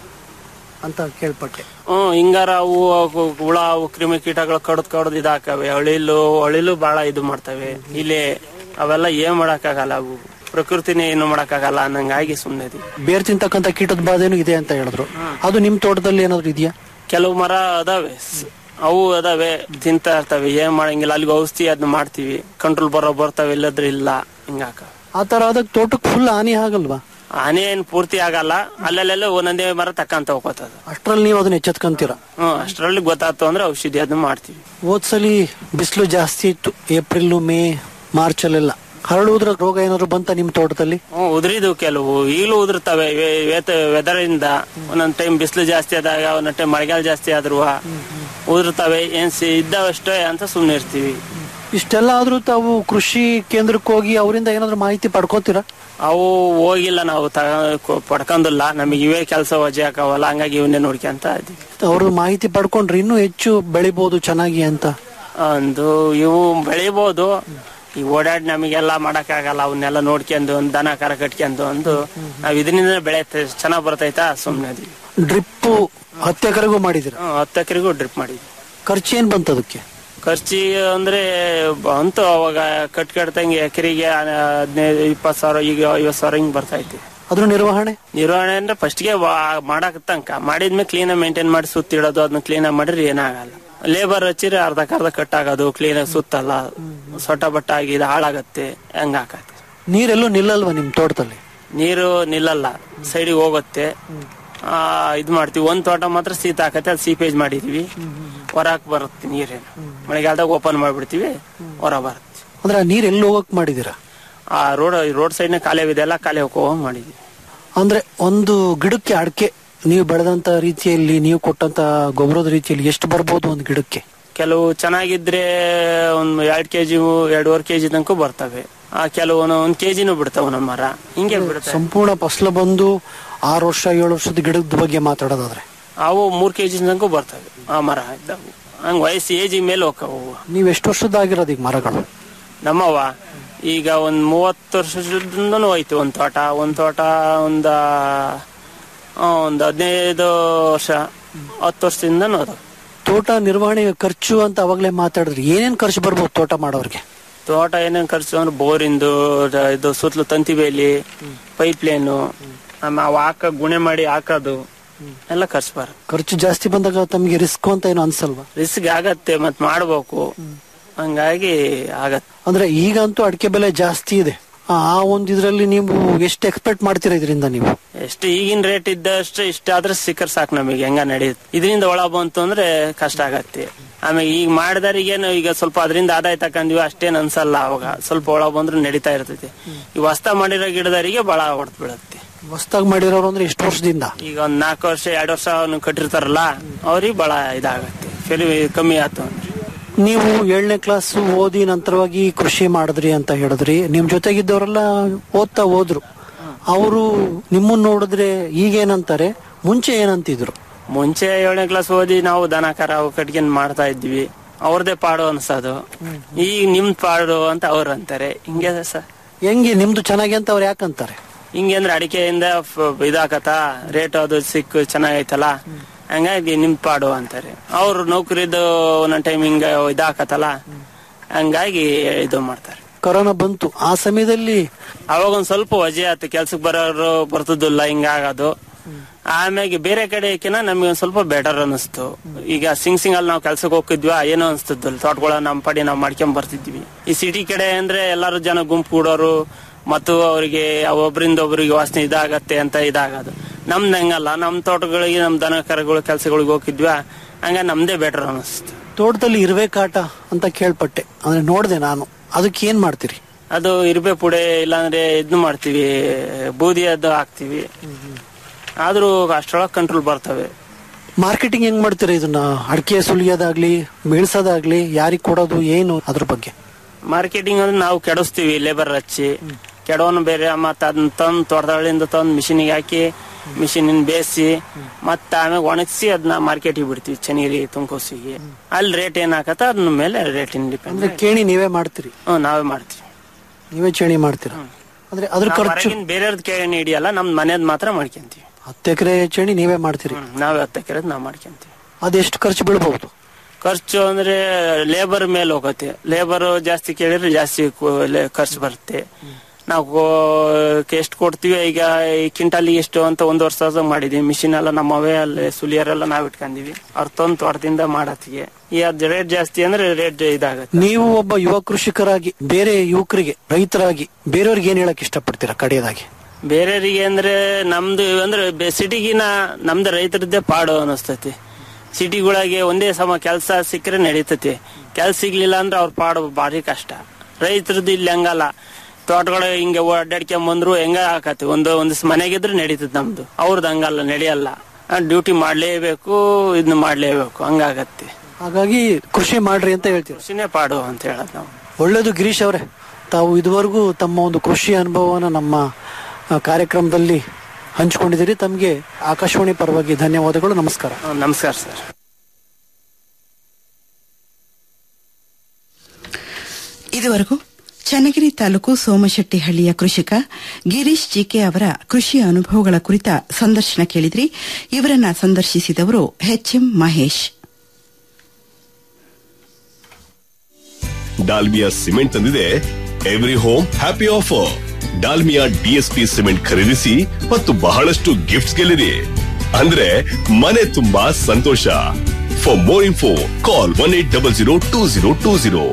ಅಂತ ಕೇಳ್ಪಟ್ಟೆ ಹ್ಮ್ ಹಿಂಗಾರ ಅವು ಅವು ಹುಳ ಅವು ಕ್ರಿಮಿ ಕೀಟಗಳು ಕಡ್ದ್ ಕಡ್ದ್ ಇದಾಕವೆ ಅಳಿಲು ಅಳಿಲು ಬಹಳ ಇದು ಮಾಡ್ತವೆ ಇಲೆ ಅವೆಲ್ಲ ಏನ್ ಮಾಡಕ್ಕಾಗಲ್ಲ ಅವು ಪ್ರಕೃತಿನೇ ಏನು ಮಾಡಕ್ಕಾಗಲ್ಲ ಅನ್ನಂಗಾಗಿ ಸುಮ್ಮನೆ ಬೇರ್ ತಿಂತಕ್ಕಂತ ಕೀಟದ ಬಾಧೆನೂ ಇದೆ ಅಂತ ಹೇಳಿದ್ರು ಅದು ನಿಮ್ ತೋಟದಲ್ಲಿ ಏನಾದ್ರು ಇದೆಯಾ ಕೆಲವು ಮರ ಅದಾವೆ ಸ್- ಅವು ಅದಾವೆ ತಿಂತಾ ಇರ್ತವೆ ಏನ್ ಮಾಡಂಗಿಲ್ಲ ಅಲ್ಲಿಗೆ ಔಷಧಿ ಅದನ್ನ ಮಾಡ್ತೀವಿ ಕಂಟ್ರೋಲ್ ಬರೋ ಬರ್ತಾವೆ ಇಲ್ಲದ್ರೆ ಇಲ್ಲ ಹಿಂಗಾಕ ಆ ತರ ಆದಾಗ ತೋಟಕ್ಕೆ ಫುಲ್ ಹಾನಿ ಆಗಲ್ವಾ ಹಾನಿ ಏನ್ ಪೂರ್ತಿ ಆಗಲ್ಲ ಅಲ್ಲಲ್ಲೆಲ್ಲ ಒಂದೊಂದೇ ಮರ ತಕ್ಕಂತ ಹೋಗ್ತದ ಅಷ್ಟ್ರಲ್ಲಿ ನೀವು ಅದನ್ನ ಎಚ್ಚೆತ್ಕೊಂತೀರ ಹ್ಮ್ ಅಷ್ಟ್ರಲ್ಲಿ ಗೊತ್ತಾಯ್ತು ಅಂದ್ರೆ ಔಷಧಿ ಅದನ್ನ ಮಾಡ್ತೀವಿ ಹೋದ್ಸಲಿ ಬಿಸಿಲು ಜಾಸ್ತಿ ಇತ್ತು ಏಪ್ರಿಲ್ ಮೇ ಮಾರ್ಚ್ ಅಲ್ಲೆಲ್ಲ ಹರಡುವುದ್ರ ರೋಗ ಏನಾದ್ರು ಬಂತ ನಿಮ್ ತೋಟದಲ್ಲಿ ಹ್ಮ್ ಉದ್ರಿದು ಕೆಲವು ಈಗಲೂ ಉದುರ್ತವೆ ವೆದರ್ ಇಂದ ಒಂದೊಂದ್ ಟೈಮ್ ಬಿಸಿಲು ಜಾಸ್ತಿ ಆದಾಗ ಒಂದೊಂದ್ ಟೈಮ್ ಮಳೆಗಾಲ ಜಾಸ್ತಿ ಆದ್ರೂ ಉದುರ್ತವೆ ಏನ್ ಸಿ- ಇದ್ದಾವಷ್ಟೇ ಅಂತ ಸುಮ್ನೆ ಇರ್ತೀವಿ ಇಷ್ಟೆಲ್ಲ ಆದ್ರೂ ತಾವು ಕೃಷಿ ಕೇಂದ್ರಕ್ಕೆ ಹೋಗಿ ಅವರಿಂದ ಏನಾದ್ರು ಮಾಹಿತಿ ಪಡ್ಕೋತೀರಾ ಅವು ಹೋಗಿಲ್ಲ ನಾವು ತಗ ಪಡ್ಕೊಂಡಿಲ್ಲ ನಮಗೆ ಇವೇ ಕೆಲಸ ವಜೆ ಹಾಕವಲ್ಲ ಹಂಗಾಗಿ ಇವನ್ನೇ ನೋಡ್ಕೊಂತ ಇದೀವಿ ಅವ್ರ ಮಾಹಿತಿ ಪಡ್ಕೊಂಡ್ರೆ ಇನ್ನೂ ಹೆಚ್ಚು ಬೆಳಿಬಹುದು ಚೆನ್ನಾಗಿ ಅಂತ ಒಂದು ಇವು ಬೆಳಿಬೋದು ಈ ಓಡಾಡಿ ನಮಗೆಲ್ಲ ಮಾಡಕ್ಕಾಗಲ್ಲ ಅವನ್ನೆಲ್ಲ ನೋಡ್ಕೊಂಡು ಒಂದು ದನ ಕರ ಕಟ್ಕೊಂಡು ಒಂದು ನಾವ್ ಇದರಿಂದ ಬೆಳೆ ಚೆನ್ನಾಗ್ ಬರ್ತೈತಾ ಸುಮ್ನೆ ಅದೀವಿ ಡ್ರಿಪ್ ಹತ್ತು ಎಕರೆಗೂ ಮಾಡಿದಿರ ಹ್ಮ್, ಹತ್ತು ಎಕರೆಗೂ ಡ್ರಿಪ್ ಮಾಡಿದ್ವಿ ಖರ್ಚು ಏನ್ ಬಂತ ಅದಕ್ಕೆ ಖರ್ಚಿಗೆ ಅಂದ್ರೆ ಬಂತು ಅವಾಗ ಕಟ್ ಕಟ್ತಂಗೆ ಎಕರೆಗೆ ಹದಿನೈದು ಇಪ್ಪತ್ತು ಸಾವಿರ ಈಗ ಐವತ್ತು ಸಾವಿರ ಹಿಂಗ್ ಬರ್ತಾ ಇತ್ತು ಅದ್ರ ನಿರ್ವಹಣೆ ನಿರ್ವಹಣೆ ಅಂದ್ರೆ ಫಸ್ಟ್ಗೆ ಮಾಡಕ್ ತನಕ ಮಾಡಿದ್ಮೇಲೆ ಕ್ಲೀನ್ ಮೇಂಟೈನ್ ಮಾಡಿ ಸುತ್ತಿಡೋದು ಅದನ್ನ ಕ್ಲೀನ್ ಮಾಡಿದ್ರೆ ಏನಾಗಲ್ಲ ಲೇಬರ್ ಹಚ್ಚಿದ್ರೆ ಅರ್ಧಕ್ಕರ್ಧ ಕಟ್ ಆಗೋದು ಕ್ಲೀನ್ ಸುತ್ತಲ್ಲ ಸೊಟ್ಟ ಬಟ್ಟ ಆಗಿ ಇದು ಹಾಳಾಗತ್ತೆ ಹಂಗ ಹಾಕತ್ತೆ ನೀರೆಲ್ಲೂ ನಿಲ್ಲಲ್ವಾ ನಿಮ್ ತೋಟದಲ್ಲಿ ನೀರು ನಿಲ್ಲಲ್ಲ ಸೈಡಿಗೆ ಹೋಗುತ್ತೆ ಆ ಇದ್ ಮಾಡ್ತೀವಿ ಒಂದ್ ತೋಟ ಮಾತ್ರ ಶೀತ ಹಾಕತ್ತೆ ಅದು ಸೀಪೇಜ್ ಮಾಡಿದೀವಿ ಹೊರಕ್ ಬರುತ್ತೆ ನೀರೇನು ಮಳೆಗಾಲದಾಗ ಓಪನ್ ಮಾಡ್ಬಿಡ್ತೀವಿ ಹೊರ ಬರುತ್ತೆ ಅಂದ್ರೆ ಆ ನೀರ್ ಎಲ್ಲಿ ಹೋಗಕ್ ಮಾಡಿದೀರಾ ಆ ರೋಡ್ ರೋಡ್ ಸೈಡ್ ಖಾಲಿ ಇದೆ ಎಲ್ಲ ಖಾಲಿ ಹೋಗೋ ಮಾಡಿದ್ವಿ ಅಂದ್ರೆ ಒಂದು ಗಿಡಕ್ಕೆ ಅಡಕೆ ನೀವು ಬೆಳೆದಂತ ರೀತಿಯಲ್ಲಿ ನೀವು ಕೊಟ್ಟಂತ ಗೊಬ್ಬರದ ರೀತಿಯಲ್ಲಿ ಎಷ್ಟು ಬರ್ಬೋದು ಒಂದು ಗಿಡಕ್ಕೆ ಕೆಲವು ಚೆನ್ನಾಗಿದ್ರೆ ಒಂದ್ ಎರಡ್ ಕೆಜಿ ಎರಡೂವರೆ ಕೆಜಿ ತನಕ ಬರ್ತವೆ ಆ ಕೆಲವು ಒಂದ್ ಕೆಜಿನೂ ಬಿಡ್ತಾವ ನಮ್ಮ ಮರ ಹಿಂಗೆ ಬಿಡ್ತಾವೆ ಸಂಪೂರ್ಣ ಫಸಲು ಬಂದು ಆರು ವರ್ಷ ಏಳು ವರ್ಷದ ಗಿಡದ ಬಗ್ಗೆ ಮಾತಾಡೋದಾದ್ರೆ ಅವು ಮೂರ್ ಕೆಜಿ ತನಕ ಬರ್ತವೆ ಆ ಮರ ಇದ್ದಾವು ಹಂಗ ವಯಸ್ಸು ಏಜಿ ಮೇಲೆ ಹೋಗ್ತಾವು ನೀವ್ ಎಷ್ಟು ವರ್ಷದಾಗಿರೋದು ಈಗ ಮರಗಳು ನಮ್ಮವ ಈಗ ಒಂದ್ ಮೂವತ್ತು ವರ್ಷದಿಂದನೂ ಹೋಯ್ತು ಒಂದ್ ತೋಟ ಒಂದ್ ತೋಟ ಒಂದ ಆ, ಒಂದ್ ಹದಿನೈದು ವರ್ಷ ಹತ್ತು ವರ್ಷದಿಂದನೂ ಅದಾವ ತೋಟ ನಿರ್ವಹಣೆ ಖರ್ಚು ಅಂತ ಅವಾಗ್ಲೇ ಮಾತಾಡಿದ್ರಿ ಏನೇನ್ ಖರ್ಚು ಬರ್ಬೋದು ತೋಟ ಮಾಡೋರ್ಗೆ ತೋಟ ಏನೇನ್ ಖರ್ಚು ಅಂದ್ರೆ ಬೋರಿಂದು ರ- ಇದು ಸುತ್ತಲೂ ತಂತಿ ಬೇಲಿ ಪೈಪ್ ಲೈನು ಆಮೇಲೆ ಅವು ಹಾಕ ಗುಣೆ ಮಾಡಿ ಹಾಕೋದು ಎಲ್ಲ ಖರ್ಚು ಬರುತ್ತೆ ಖರ್ಚು ಜಾಸ್ತಿ ಬಂದಾಗ ತಮ್ಗೆ ರಿಸ್ಕ್ ಅಂತ ಏನು ಅನ್ಸಲ್ವಾ ರಿಸ್ಕ್ ಆಗತ್ತೆ ಮತ್ ಮಾಡ್ಬೇಕು ಹಂಗಾಗಿ ಆಗತ್ತೆ ಅಂದ್ರೆ ಈಗಂತೂ ಅಡಿಕೆ ಬೆಲೆ ಜಾಸ್ತಿ ಇದೆ ಆ ಆ ಒಂದ್ ಇದ್ರಲ್ಲಿ ನೀವು ಎಷ್ಟು ಎಕ್ಸ್ಪೆಕ್ಟ್ ಮಾಡ್ತೀರಾ ಇದರಿಂದ ನೀವು ಎಷ್ಟು ಈಗಿನ ರೇಟ್ ಇದ್ದಷ್ಟು ಇಷ್ಟ ಆದ್ರೆ ಸಿಕ್ಕರ್ ಸಾಕು ನಮಗೆ ಹೆಂಗ ನಡೆಯುತ್ತೆ ಇದರಿಂದ ಒಳ ಬಂತು ಅಂದ್ರೆ ಕಷ್ಟ ಆಗತ್ತೆ ಆಮೇಲೆ ಈಗ ಮಾಡಿದವರಿಗೇನು ಈಗ ಸ್ವಲ್ಪ ಅದರಿಂದ ಆದಾಯ ತಕೊಂಡಿವಿ ಅಷ್ಟೇನ್ ಅನ್ಸಲ್ಲ ಅವಾಗ ಸ್ವಲ್ಪ ಒಳ ಬಂದ್ರು ನಡೀತಾ ಇರ್ತೈತಿ ಈ ಹೊಸ್ತ ಮಾಡಿರೋ ಗಿಡದವರಿಗೆ ಬಹಳ ಹೊಡೆದ್ ಬೀಳತ್ತೆ ಹೊಸ್ದಾಗ್ ಮಾಡಿರೋರು ಅಂದ್ರೆ ಎಷ್ಟು ವರ್ಷದಿಂದ ಈಗ ಒಂದ್ ನಾಲ್ಕು ವರ್ಷ ಎರಡು ವರ್ಷ ಅವ್ನು ಕಟ್ಟಿರ್ತಾರಲ್ಲ ಅವ್ರಿಗೆ ಬಹಳ ಇದಾಗತ್ತೆ ಫೆಲಿ ಕಮ್ಮಿ ಆಯ್ತು ಅಂದ್ರೆ ನೀವು ಏಳನೇ ಕ್ಲಾಸ್ ಓದಿ ನಂತರವಾಗಿ ಕೃಷಿ ಮಾಡಿದ್ರಿ ಅಂತ ಹೇಳಿದ್ರಿ ನಿಮ್ ಜೊತೆಗಿದ್ದವರೆಲ್ಲ ಓದ್ತಾ ಹೋದ್ರು ಅವರು ನಿಮ್ಮನ್ನ ನೋಡಿದ್ರೆ ಈಗೇನಂತಾರೆ ಮುಂಚೆ ಏನಂತಿದ್ರು ಮುಂಚೆ ಏಳನೇ ಕ್ಲಾಸ್ ಓದಿ ನಾವು ದನ ಕರ ಅವು ಕಟ್ಕೊಂಡ್ ಮಾಡ್ತಾ ಇದ್ವಿ ಅವ್ರದೇ ಪಾಡು ಅನ್ಸೋದು ಈಗ ನಿಮ್ ಪಾಡು ಅಂತ ಅವ್ರು ಅಂತಾರೆ ಹಿಂಗೆ ಸರ್ ಹೆಂಗೆ ನಿಮ್ದು ಚೆನ್ನಾಗಿ ಅಂತ ಅವ್ರು ಯಾಕಂತಾರೆ ಹಿಂಗೆ ಅಂದ್ರೆ ಅಡಿಕೆಯಿಂದ ಫ- ಇದಾಕತ್ತ ರೇಟ್ ಅದು ಸಿಕ್ಕು ಚೆನ್ನಾಗೈತಲ್ಲ ಹಂಗಾಗಿ ನಿಮ್ ಪಾಡು ಅಂತಾರೆ ಅವ್ರು ನೌಕರಿದು ಒಂದೊಂದ್ ಟೈಮ್ ಹಿಂಗ ಇದಾಕತ್ತಲ್ಲ ಹಂಗಾಗಿ ಇದು ಮಾಡ್ತಾರೆ ಕೊರೋನಾ ಬಂತು ಆ ಸಮಯದಲ್ಲಿ ಅವಾಗ ಒಂದ್ ಸ್ವಲ್ಪ ವಜೆ ಆಯ್ತು ಕೆಲ್ಸಕ್ಕೆ ಬರೋರು ಬರ್ತಿದ್ದಿಲ್ಲ ಹಿಂಗಾಗೋದು ಆಮ್ಯಾಗೆ ಬೇರೆ ಕಡೆಕಿನ ನಮಗೆ ಒಂದ್ ಸ್ವಲ್ಪ ಬೆಟರ್ ಅನಿಸ್ತು ಈಗ ಸಿಂಗ್ ಸಿಂಗ್ ಅಲ್ಲಿ ನಾವು ಕೆಲ್ಸಕ್ಕೆ ಹೋಗಿದ್ವಿ ಏನೋ ಅನಿಸ್ತಿದ್ದಿಲ್ಲ ತೋಟಗಳ ನಮ್ ಪಡಿ ನಾವ್ ಮಾಡ್ಕೊಂಡ್ ಬರ್ತಿದ್ವಿ ಈ ಸಿಟಿ ಕಡೆ ಅಂದ್ರೆ ಎಲ್ಲಾರು ಜನ ಗುಂಪು ಕೂಡೋರು ಮತ್ತು ಅವರಿಗೆ ಒಬ್ರಿಂದ ಒಬ್ರಿಗೆ ವಾಸನೆ ಇದಾಗತ್ತೆ ಅಂತ ಇದಾಗೋದು ನಮ್ದು ಹಂಗಲ್ಲ ನಮ್ ತೋಟಗಳಿಗೆ ನಮ್ ದನ ಕರಗಳು ಕೆಲ್ಸಗಳಿಗೆ ಹೋಗಿದ್ವಿ ಹಂಗ ನಮ್ದೇ ಬೆಟರ್ ಅನಿಸ್ತು ತೋಟದಲ್ಲಿ ಇರುವೆ ಕಾಟ ಅಂತ ಕೇಳ್ಪಟ್ಟೆ ಅಂದ್ರೆ ನೋಡ್ದೆ ನಾನು ಅದಕ್ಕೆ ಏನ್ ಮಾಡ್ತೀರಿ ಅದು ಇರ್ಬೆ ಪುಡೆ ಇಲ್ಲಾಂದ್ರೆ ಇದ್ನ ಮಾಡ್ತೀವಿ ಬೂದಿ ಅದು ಹಾಕ್ತಿವಿ ಆದ್ರೂ ಅಷ್ಟ್ರೊಳಗ್ ಕಂಟ್ರೋಲ್ ಬರ್ತವೆ ಮಾರ್ಕೆಟಿಂಗ್ ಹೆಂಗ್ ಮಾಡ್ತೀರಾ ಇದನ್ನ ಅಡಿಕೆ ಸುಲಿಯೋದಾಗ್ಲಿ ಬೀಳ್ಸೋದಾಗ್ಲಿ ಯಾರಿಗ್ ಕೊಡೋದು ಏನು ಅದ್ರ ಬಗ್ಗೆ ಮಾರ್ಕೆಟಿಂಗ್ ಅಂದ್ರೆ ನಾವು ಕೆಡಿಸ್ತೀವಿ ಲೇಬರ್ ಹಚ್ಚಿ ಕೆಡೋನು ಬೇರೆ ಮತ್ತೆ ಅದನ್ನ ತಂದು ತೋಟದಳಿಂದ ತಂದು ಮಿಷಿನಿಗೆ ಹಾಕಿ ಮಿಷಿನ್ ಬೇಯಿಸಿ ಮತ್ತೆ ಆಮೇಲೆ ಒಣಗಿಸಿ ಅದನ್ನ ಮಾರ್ಕೆಟಿಗೆ ಬಿಡ್ತೀವಿ ಚನ್ನಗಿರಿ ತುಮಕೋಸಿಗೆ ಅಲ್ಲಿ ರೇಟ್ ಏನ್ ಹಾಕತ್ತ ಅದ್ರ ಮೇಲೆ ರೇಟ್ ಇನ್ ಡಿಪೆಂಡ್ ಅಂದ್ರೆ ಕೇಣಿ ನೀವೇ ಮಾಡ್ತೀರಿ ಹ್ಮ್ ನಾವೇ ಮಾಡ್ತೀವಿ ನೀವೇ ಚೇಣಿ ಮಾಡ್ತೀರಾ ಅಂದ್ರೆ ಅದ್ರ ನಾವ್ ಖರ್ಚು ಹೊರಗಿನ್ ಬೇರೆಯವ್ರದ್ ಕೇಳಿ ಹಿಡಿಯಲ್ಲ ನಮ್ ಮನೇದ್ ಮಾತ್ರ ಮಾಡ್ಕೊಂತೀವಿ ಹತ್ತು ಎಕರೆ ಚೇಣಿ ನೀವೇ ಮಾಡ್ತೀರಿ ನಾವೇ ಹತ್ತು ಎಕರೆದ್ ನಾವ್ ಮಾಡ್ಕೊಂತೀವಿ ಅದೆಷ್ಟು ಖರ್ಚು ಬೀಳ್ಬಹುದು ಖರ್ಚು ಅಂದ್ರೆ ಲೇಬರ್ ಮೇಲೆ ಹೋಗುತ್ತೆ ಲೇಬರ್ ಜಾಸ್ತಿ ಕೇಳಿದ್ರೆ ಜಾಸ್ತಿ ಕು- ಲೇ- ಖರ್ಚು ಬರುತ್ತೆ ನಾವು ಎಷ್ಟು ಕೊಡ್ತೀವಿ ಈಗ ಈ ಕ್ವಿಂಟಾಲಿಗೆ ಎಷ್ಟು ಅಂತ ಒಂದು ವರ್ಷ ಮಾಡಿದೀವಿ ಮಿಷಿನ್ ಎಲ್ಲ ನಮ್ಮವೇ ಅಲ್ಲಿ ಸುಲಿಯರೆಲ್ಲ ನಾವ್ ಇಟ್ಕೊಂಡಿವಿ ಅವ್ರ ತಂದು ತೋಟದಿಂದ ಮಾಡತ್ತಿಗೆ ಈ ಅದ್ ರೇಟ್ ಜಾಸ್ತಿ ಅಂದ್ರೆ ರೇಟ್ ಇದಾಗತ್ತೆ ನೀವು ಒಬ್ಬ ಯುವ ಕೃಷಿಕರಾಗಿ ಬೇರೆ ಯುವಕರಿಗೆ ರೈತರಾಗಿ ಬೇರೆಯವ್ರಿಗೆ ಏನ್ ಹೇಳಕ್ ಇಷ್ಟಪಡ್ತೀರಾ ಕಡೆಯದಾಗಿ ಬೇರೆಯವರಿಗೆ ಅಂದ್ರೆ ನಮ್ದು ಅಂದ್ರೆ ಬೆ- ಸಿಟಿಗಿನ ನಮ್ದು ರೈತರದ್ದೇ ಪಾಡು ಅನಿಸ್ತೈತಿ ಸಿಟಿಗಳಿಗೆ ಒಂದೇ ಸಮ ಕೆಲಸ ಸಿಕ್ಕರೆ ನಡೀತೈತಿ ಕೆಲ್ಸ ಸಿಗ್ಲಿಲ್ಲ ಅಂದ್ರೆ ಅವ್ರ ಪಾಡು ಭಾರಿ ಕಷ್ಟ ರೈತರದ್ದು ಇಲ್ಲಿ ಹಂಗಲ್ಲ ತೋಟಗಳು ಹಿಂಗೆ ಅಡ್ಡಾಡ್ಕೊಂಡ್ ಬಂದ್ರು ಹೆಂಗ ಆಕತಿ ಒಂದು ಒಂದ್ ಮನೆಗಿದ್ರೆ ನಡೀತದ ನಮ್ದು ಅವ್ರದ್ದು ಹಂಗಲ್ಲ ನಡೆಯಲ್ಲ ಡ್ಯೂಟಿ ಮಾಡ್ಲೇಬೇಕು ಇದನ್ನ ಮಾಡ್ಲೇಬೇಕು ಹಂಗಾಗತ್ತೆ ಹಾಗಾಗಿ ಕೃಷಿ ಮಾಡ್ರಿ ಅಂತ ಹೇಳ್ತೀರಾ ಕೃಷಿನೇ ಪಾಡು ಅಂತ ಹೇಳದ್ ನಾವು ಒಳ್ಳೇದು ಗಿರೀಶ್ ಅವರೇ ತಾವು ಇದುವರೆಗೂ ತಮ್ಮ ಒಂದು ಕೃಷಿ ಅನುಭವನ ನಮ್ಮ ಆ, ಕಾರ್ಯಕ್ರಮದಲ್ಲಿ ಹಂಚಿಕೊಂಡಿದ್ದೀರಿ ತಮಗೆ ಆಕಾಶವಾಣಿ ಪರವಾಗಿ ಧನ್ಯವಾದಗಳು ನಮಸ್ಕಾರ ನಮಸ್ಕಾರ ಸರ್ ಇದುವರೆಗೂ ಚನ್ನಗಿರಿ ತಾಲೂಕು ಸೋಮಶೆಟ್ಟಿಹಳ್ಳಿಯ ಕೃಷಿಕ ಗಿರೀಶ್ ಜಿಕೆ ಅವರ ಕೃಷಿ ಅನುಭವಗಳ ಕುರಿತ ಸಂದರ್ಶನ ಕೇಳಿದ್ರಿ ಇವರನ್ನ ಸಂದರ್ಶಿಸಿದವರು ಎಚ್ಎಂ ಮಹೇಶ್ ಡಾಲ್ಮಿಯಾ ಸಿಮೆಂಟ್ ತಂದಿದೆ every home happy offer Dalmia DSP cement ಖರೀದಿಸಿ ಮತ್ತು ಬಹಳಷ್ಟು ಗಿಫ್ಟ್ಸ್ ಗೆಲ್ಲಿರಿ ಅಂದ್ರೆ ಮನೆ ತುಂಬಾ ಸಂತೋಷ for more info call one eight double zero two zero two zero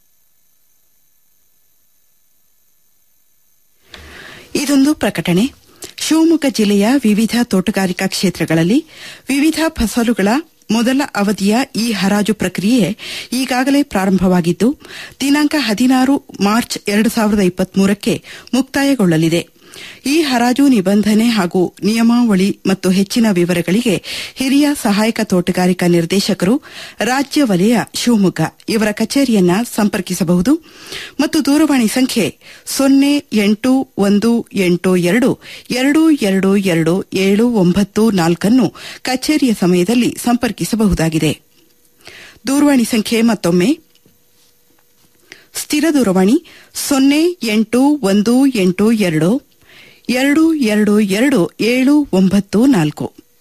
ಇದೊಂದು ಪ್ರಕಟಣೆ ಶಿವಮೊಗ್ಗ ಜಿಲ್ಲೆಯ ವಿವಿಧ ತೋಟಗಾರಿಕಾ ಕ್ಷೇತ್ರಗಳಲ್ಲಿ ವಿವಿಧ ಫಸಲುಗಳ ಮೊದಲ ಅವಧಿಯ ಈ ಹರಾಜು ಪ್ರಕ್ರಿಯೆ ಈಗಾಗಲೇ ಪ್ರಾರಂಭವಾಗಿದ್ದು ದಿನಾಂಕ ಹದಿನಾರು ಮಾರ್ಚ್ ಎರಡು ಸಾವಿರದ ಇಪ್ಪತ್ಮೂರಕ್ಕೆ ಮುಕ್ತಾಯಗೊಳ್ಳಲಿದೆ ಈ ಹರಾಜು ನಿಬಂಧನೆ ಹಾಗೂ ನಿಯಮಾವಳಿ ಮತ್ತು ಹೆಚ್ಚಿನ ವಿವರಗಳಿಗೆ ಹಿರಿಯ ಸಹಾಯಕ ತೋಟಗಾರಿಕಾ ನಿರ್ದೇಶಕರು ರಾಜ್ಯ ವಲಯ ಶಿವಮೊಗ್ಗ ಇವರ ಕಚೇರಿಯನ್ನ ಸಂಪರ್ಕಿಸಬಹುದು ಮತ್ತು ದೂರವಾಣಿ ಸಂಖ್ಯೆ ಸೊನ್ನೆ ಎಂಟು ಒಂದು ಎಂಟು ಎರಡು ಎರಡು ಎರಡು ಎರಡು ಏಳು ಒಂಬತ್ತು ನಾಲ್ಕನ್ನು ಕಚೇರಿಯ ಸಮಯದಲ್ಲಿ ಸಂಪರ್ಕಿಸಬಹುದಾಗಿದೆ ದೂರವಾಣಿ ಸಂಖ್ಯೆ ಮತ್ತೊಮ್ಮೆ ಸ್ಥಿರ ದೂರವಾಣಿ ಸೊನ್ನೆ ಎಂಟು ಒಂದು ಎಂಟು ಎರಡು ಎರಡು ಎರಡು ಎರಡು ಏಳು ಒಂಬತ್ತು ನಾಲ್ಕು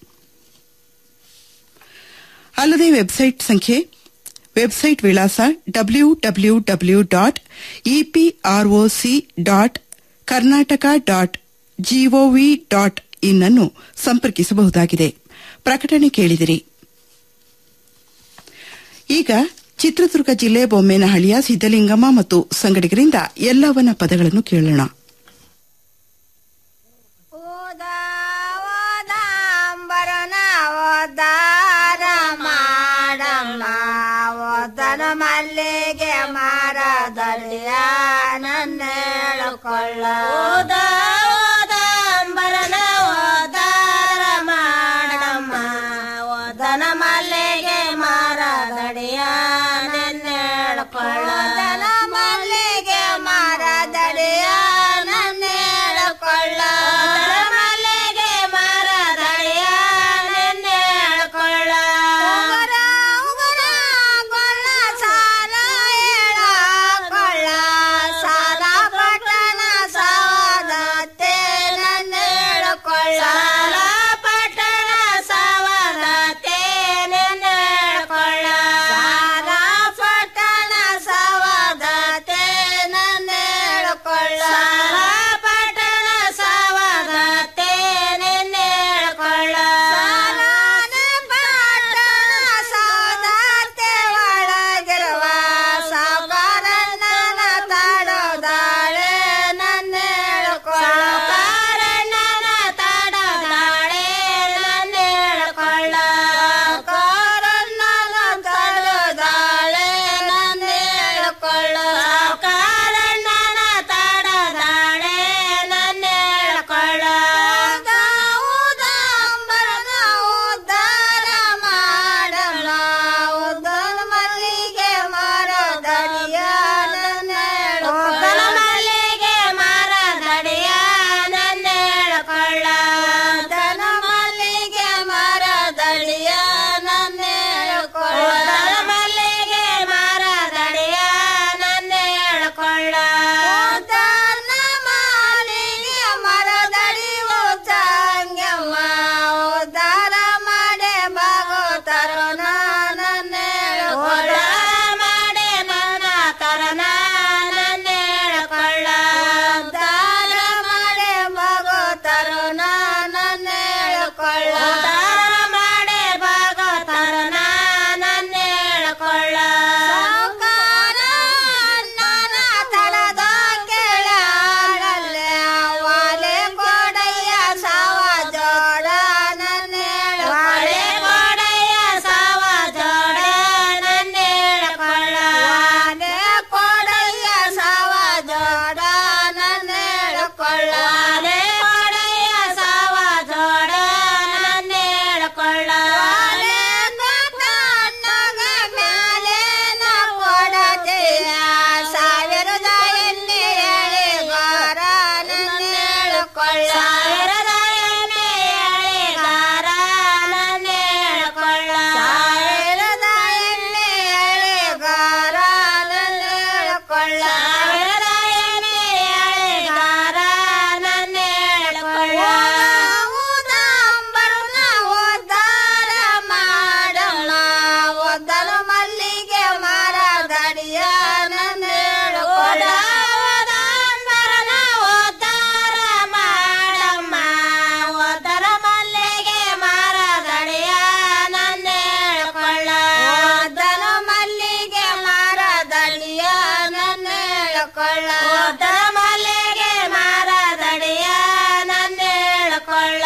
ಅಲ್ಲದೆ ವೆಬ್ಸೈಟ್ ಸಂಖ್ಯೆ ವೆಬ್ಸೈಟ್ ವಿಳಾಸ W W W dot EPROC dot Karnataka dot GOV dot in ಅನ್ನು ಸಂಪರ್ಕಿಸಬಹುದಾಗಿದೆ ಪ್ರಕಟಣೆ ಕೇಳಿದಿರಿ ಈಗ ಚಿತ್ರದುರ್ಗ ಜಿಲ್ಲೆ ಬೊಮ್ಮೇನಹಳ್ಳಿಯ ಸಿದ್ದಲಿಂಗಮ್ಮ ಮತ್ತು ಸಂಗಡಿಗರಿಂದ ಎಲ್ಲವನ್ನ ಪದಗಳನ್ನು ಕೇಳೋಣ ಅಂಬರನ ಓದಾರ ಮಾಡಮ್ಮ ಓದನ ಮಲ್ಲಿಗೆ ಮಾರದಳಿಯ ನನ್ನ ಹೇಳಕೊಳ್ಳ ಓದ ಓದ ಅಂಬರನ ಓದಾರ ಮಾಡಮ್ಮ ಓದನ ಮಲ್ಲಿಗೆ ಮಾರದಡಿಯ ನನ್ನ ಹೇಳ್ಕೊಳ್ಳ ಓದನ ಮಲ್ಲಿಗೆ ಮಾರದಡಿಯ ನನ್ನ ಹೇಳ್ಕೊಳ್ಳ ಓದನ ಮಲ್ಲಿಗೆ ಮಾರದಡಿಯ ನನ್ನ ಹೇಳ್ಕೊಳ್ಳ ಉಗರ ಉಗರ ಕೊಳ್ಳ ಸಾಲ ಹೇಳ ಕೊಳ್ಳ ಸಾಲ ಪಟ್ಟಣ ಸವಾದ ಕೊಳ್ಳ ಸಾವಿರದ ಎಮ್ಮೆ ಎಳೆಗಾರ ನನ್ನ ಕೊಳ್ಳ ಊದಾಂಬರನ ಓದ್ದಾರ ಮಾಡಮ್ಮ ಓದಲು ಮಲ್ಲಿಗೆ ಮರ ದಡಿಯ ನನ್ನ ಕೊಳ್ಳ ಓದಾಂಬರನ ಓದ್ದಾರ ಮಾಡಮ್ಮ ಓದರ ಮಲ್ಲಿಗೆ ಮರ ದಡಿಯ ನನ್ನ ಕೊಳ್ಳ ಓದಲು ಮಲ್ಲಿಗೆ ಮರ ದಡಿಯ ನನ್ನ ಕೊಳ್ಳ ಓದರ ಮಲ್ಲಿಗೆ ಮರ ದಡಿಯ ನನ್ನ ಕೊಳ್ಳ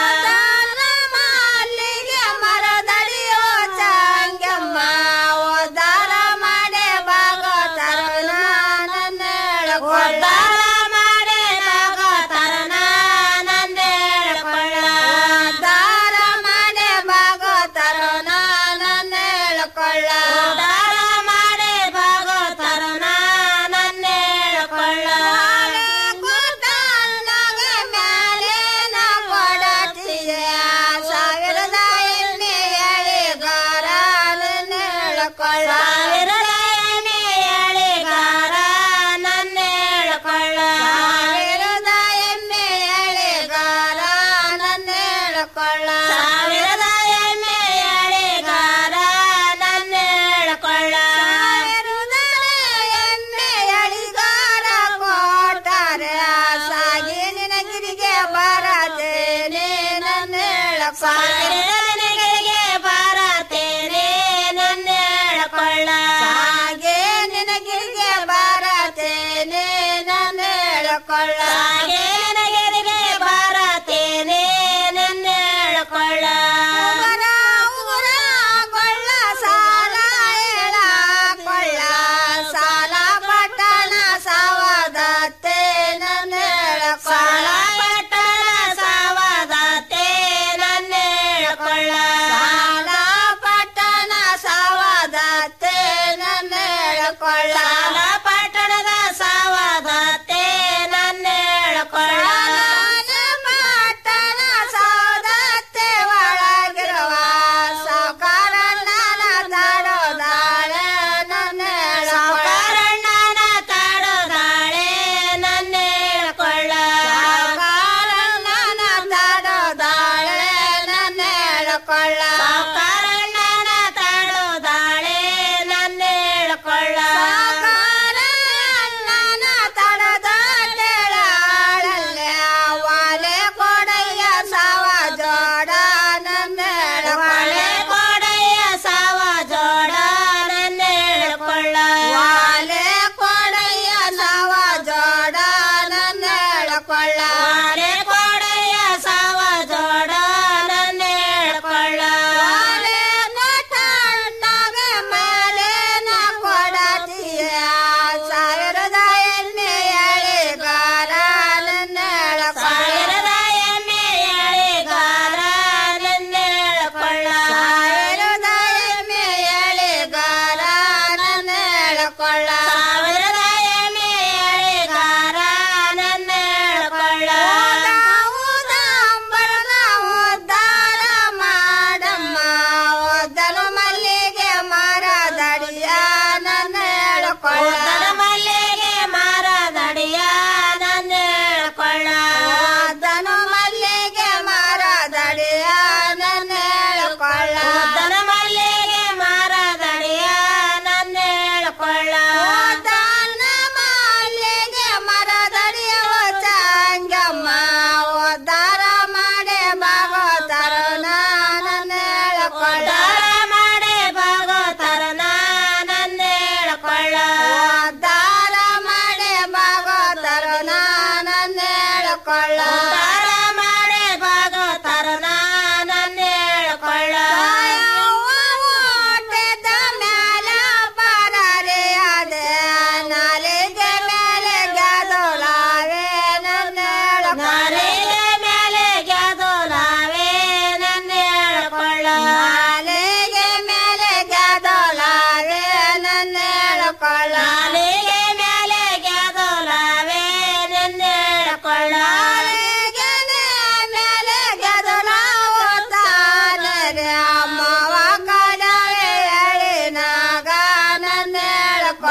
ಮಲ್ಲಿಗೆ ಮರ ದಡಿಯೋ ಚಾಂಗಮ್ಮ ಓದಾರ ಮಾಡೆ ಭಾಗವತರ ನನ್ನ ಓದಾರ ಮಾಡೆ ಭಾಗವತರ ನನ್ನ ಕೊಳ್ಳ ಓದಾರ ಮಾಡೆ ಭಾಗವತರ ನನ್ನ ಕೊಳ್ಳ ಓದಾರ ಮಾಡೆ ಭಾಗವತರ ನನ್ನ ಕೊಳ್ಳ ಮೇಲೆ ನಾ ಕೊಡತಿಯ ಸಾವಿರದ ಎಣ್ಣೆ ಎಳೆಗಾರ ನನ್ನ ಕೊಳ್ಳ ಸಾವಿರದ ಎಣ್ಣೆ ಎಳೆಗಾರ ನನ್ನ ಕೊಳ್ಳ ಸಾವಿರದ ಎಮ್ಮೆ ಎಳೆಗಾರ ನನ್ನ ಕೊಳ್ಳ ಸಾವಿರದ ಎಮ್ಮೆ ಎಳೆಗಾರ ನನ್ನ ಕೊಳ್ಳ ಸಾವಿರದ ಎಮ್ಮೆ ಎಳೆಗಾರ ಕೊಟ್ಟಾರೆ ಸಾಗಿ ನಿನಗಿರಿಗೆ ಬರತೇನೆ ನನ್ನ ನಿನಗಿರಿಗೆ ಬರತೇನೆ ನನ್ನ ಕೊಳ್ಳ ಸಾಗೆ ನಿನಗಿರಿಗೆ ಬರತೇನೆ ನನ್ನ ಕೊಳ್ಳ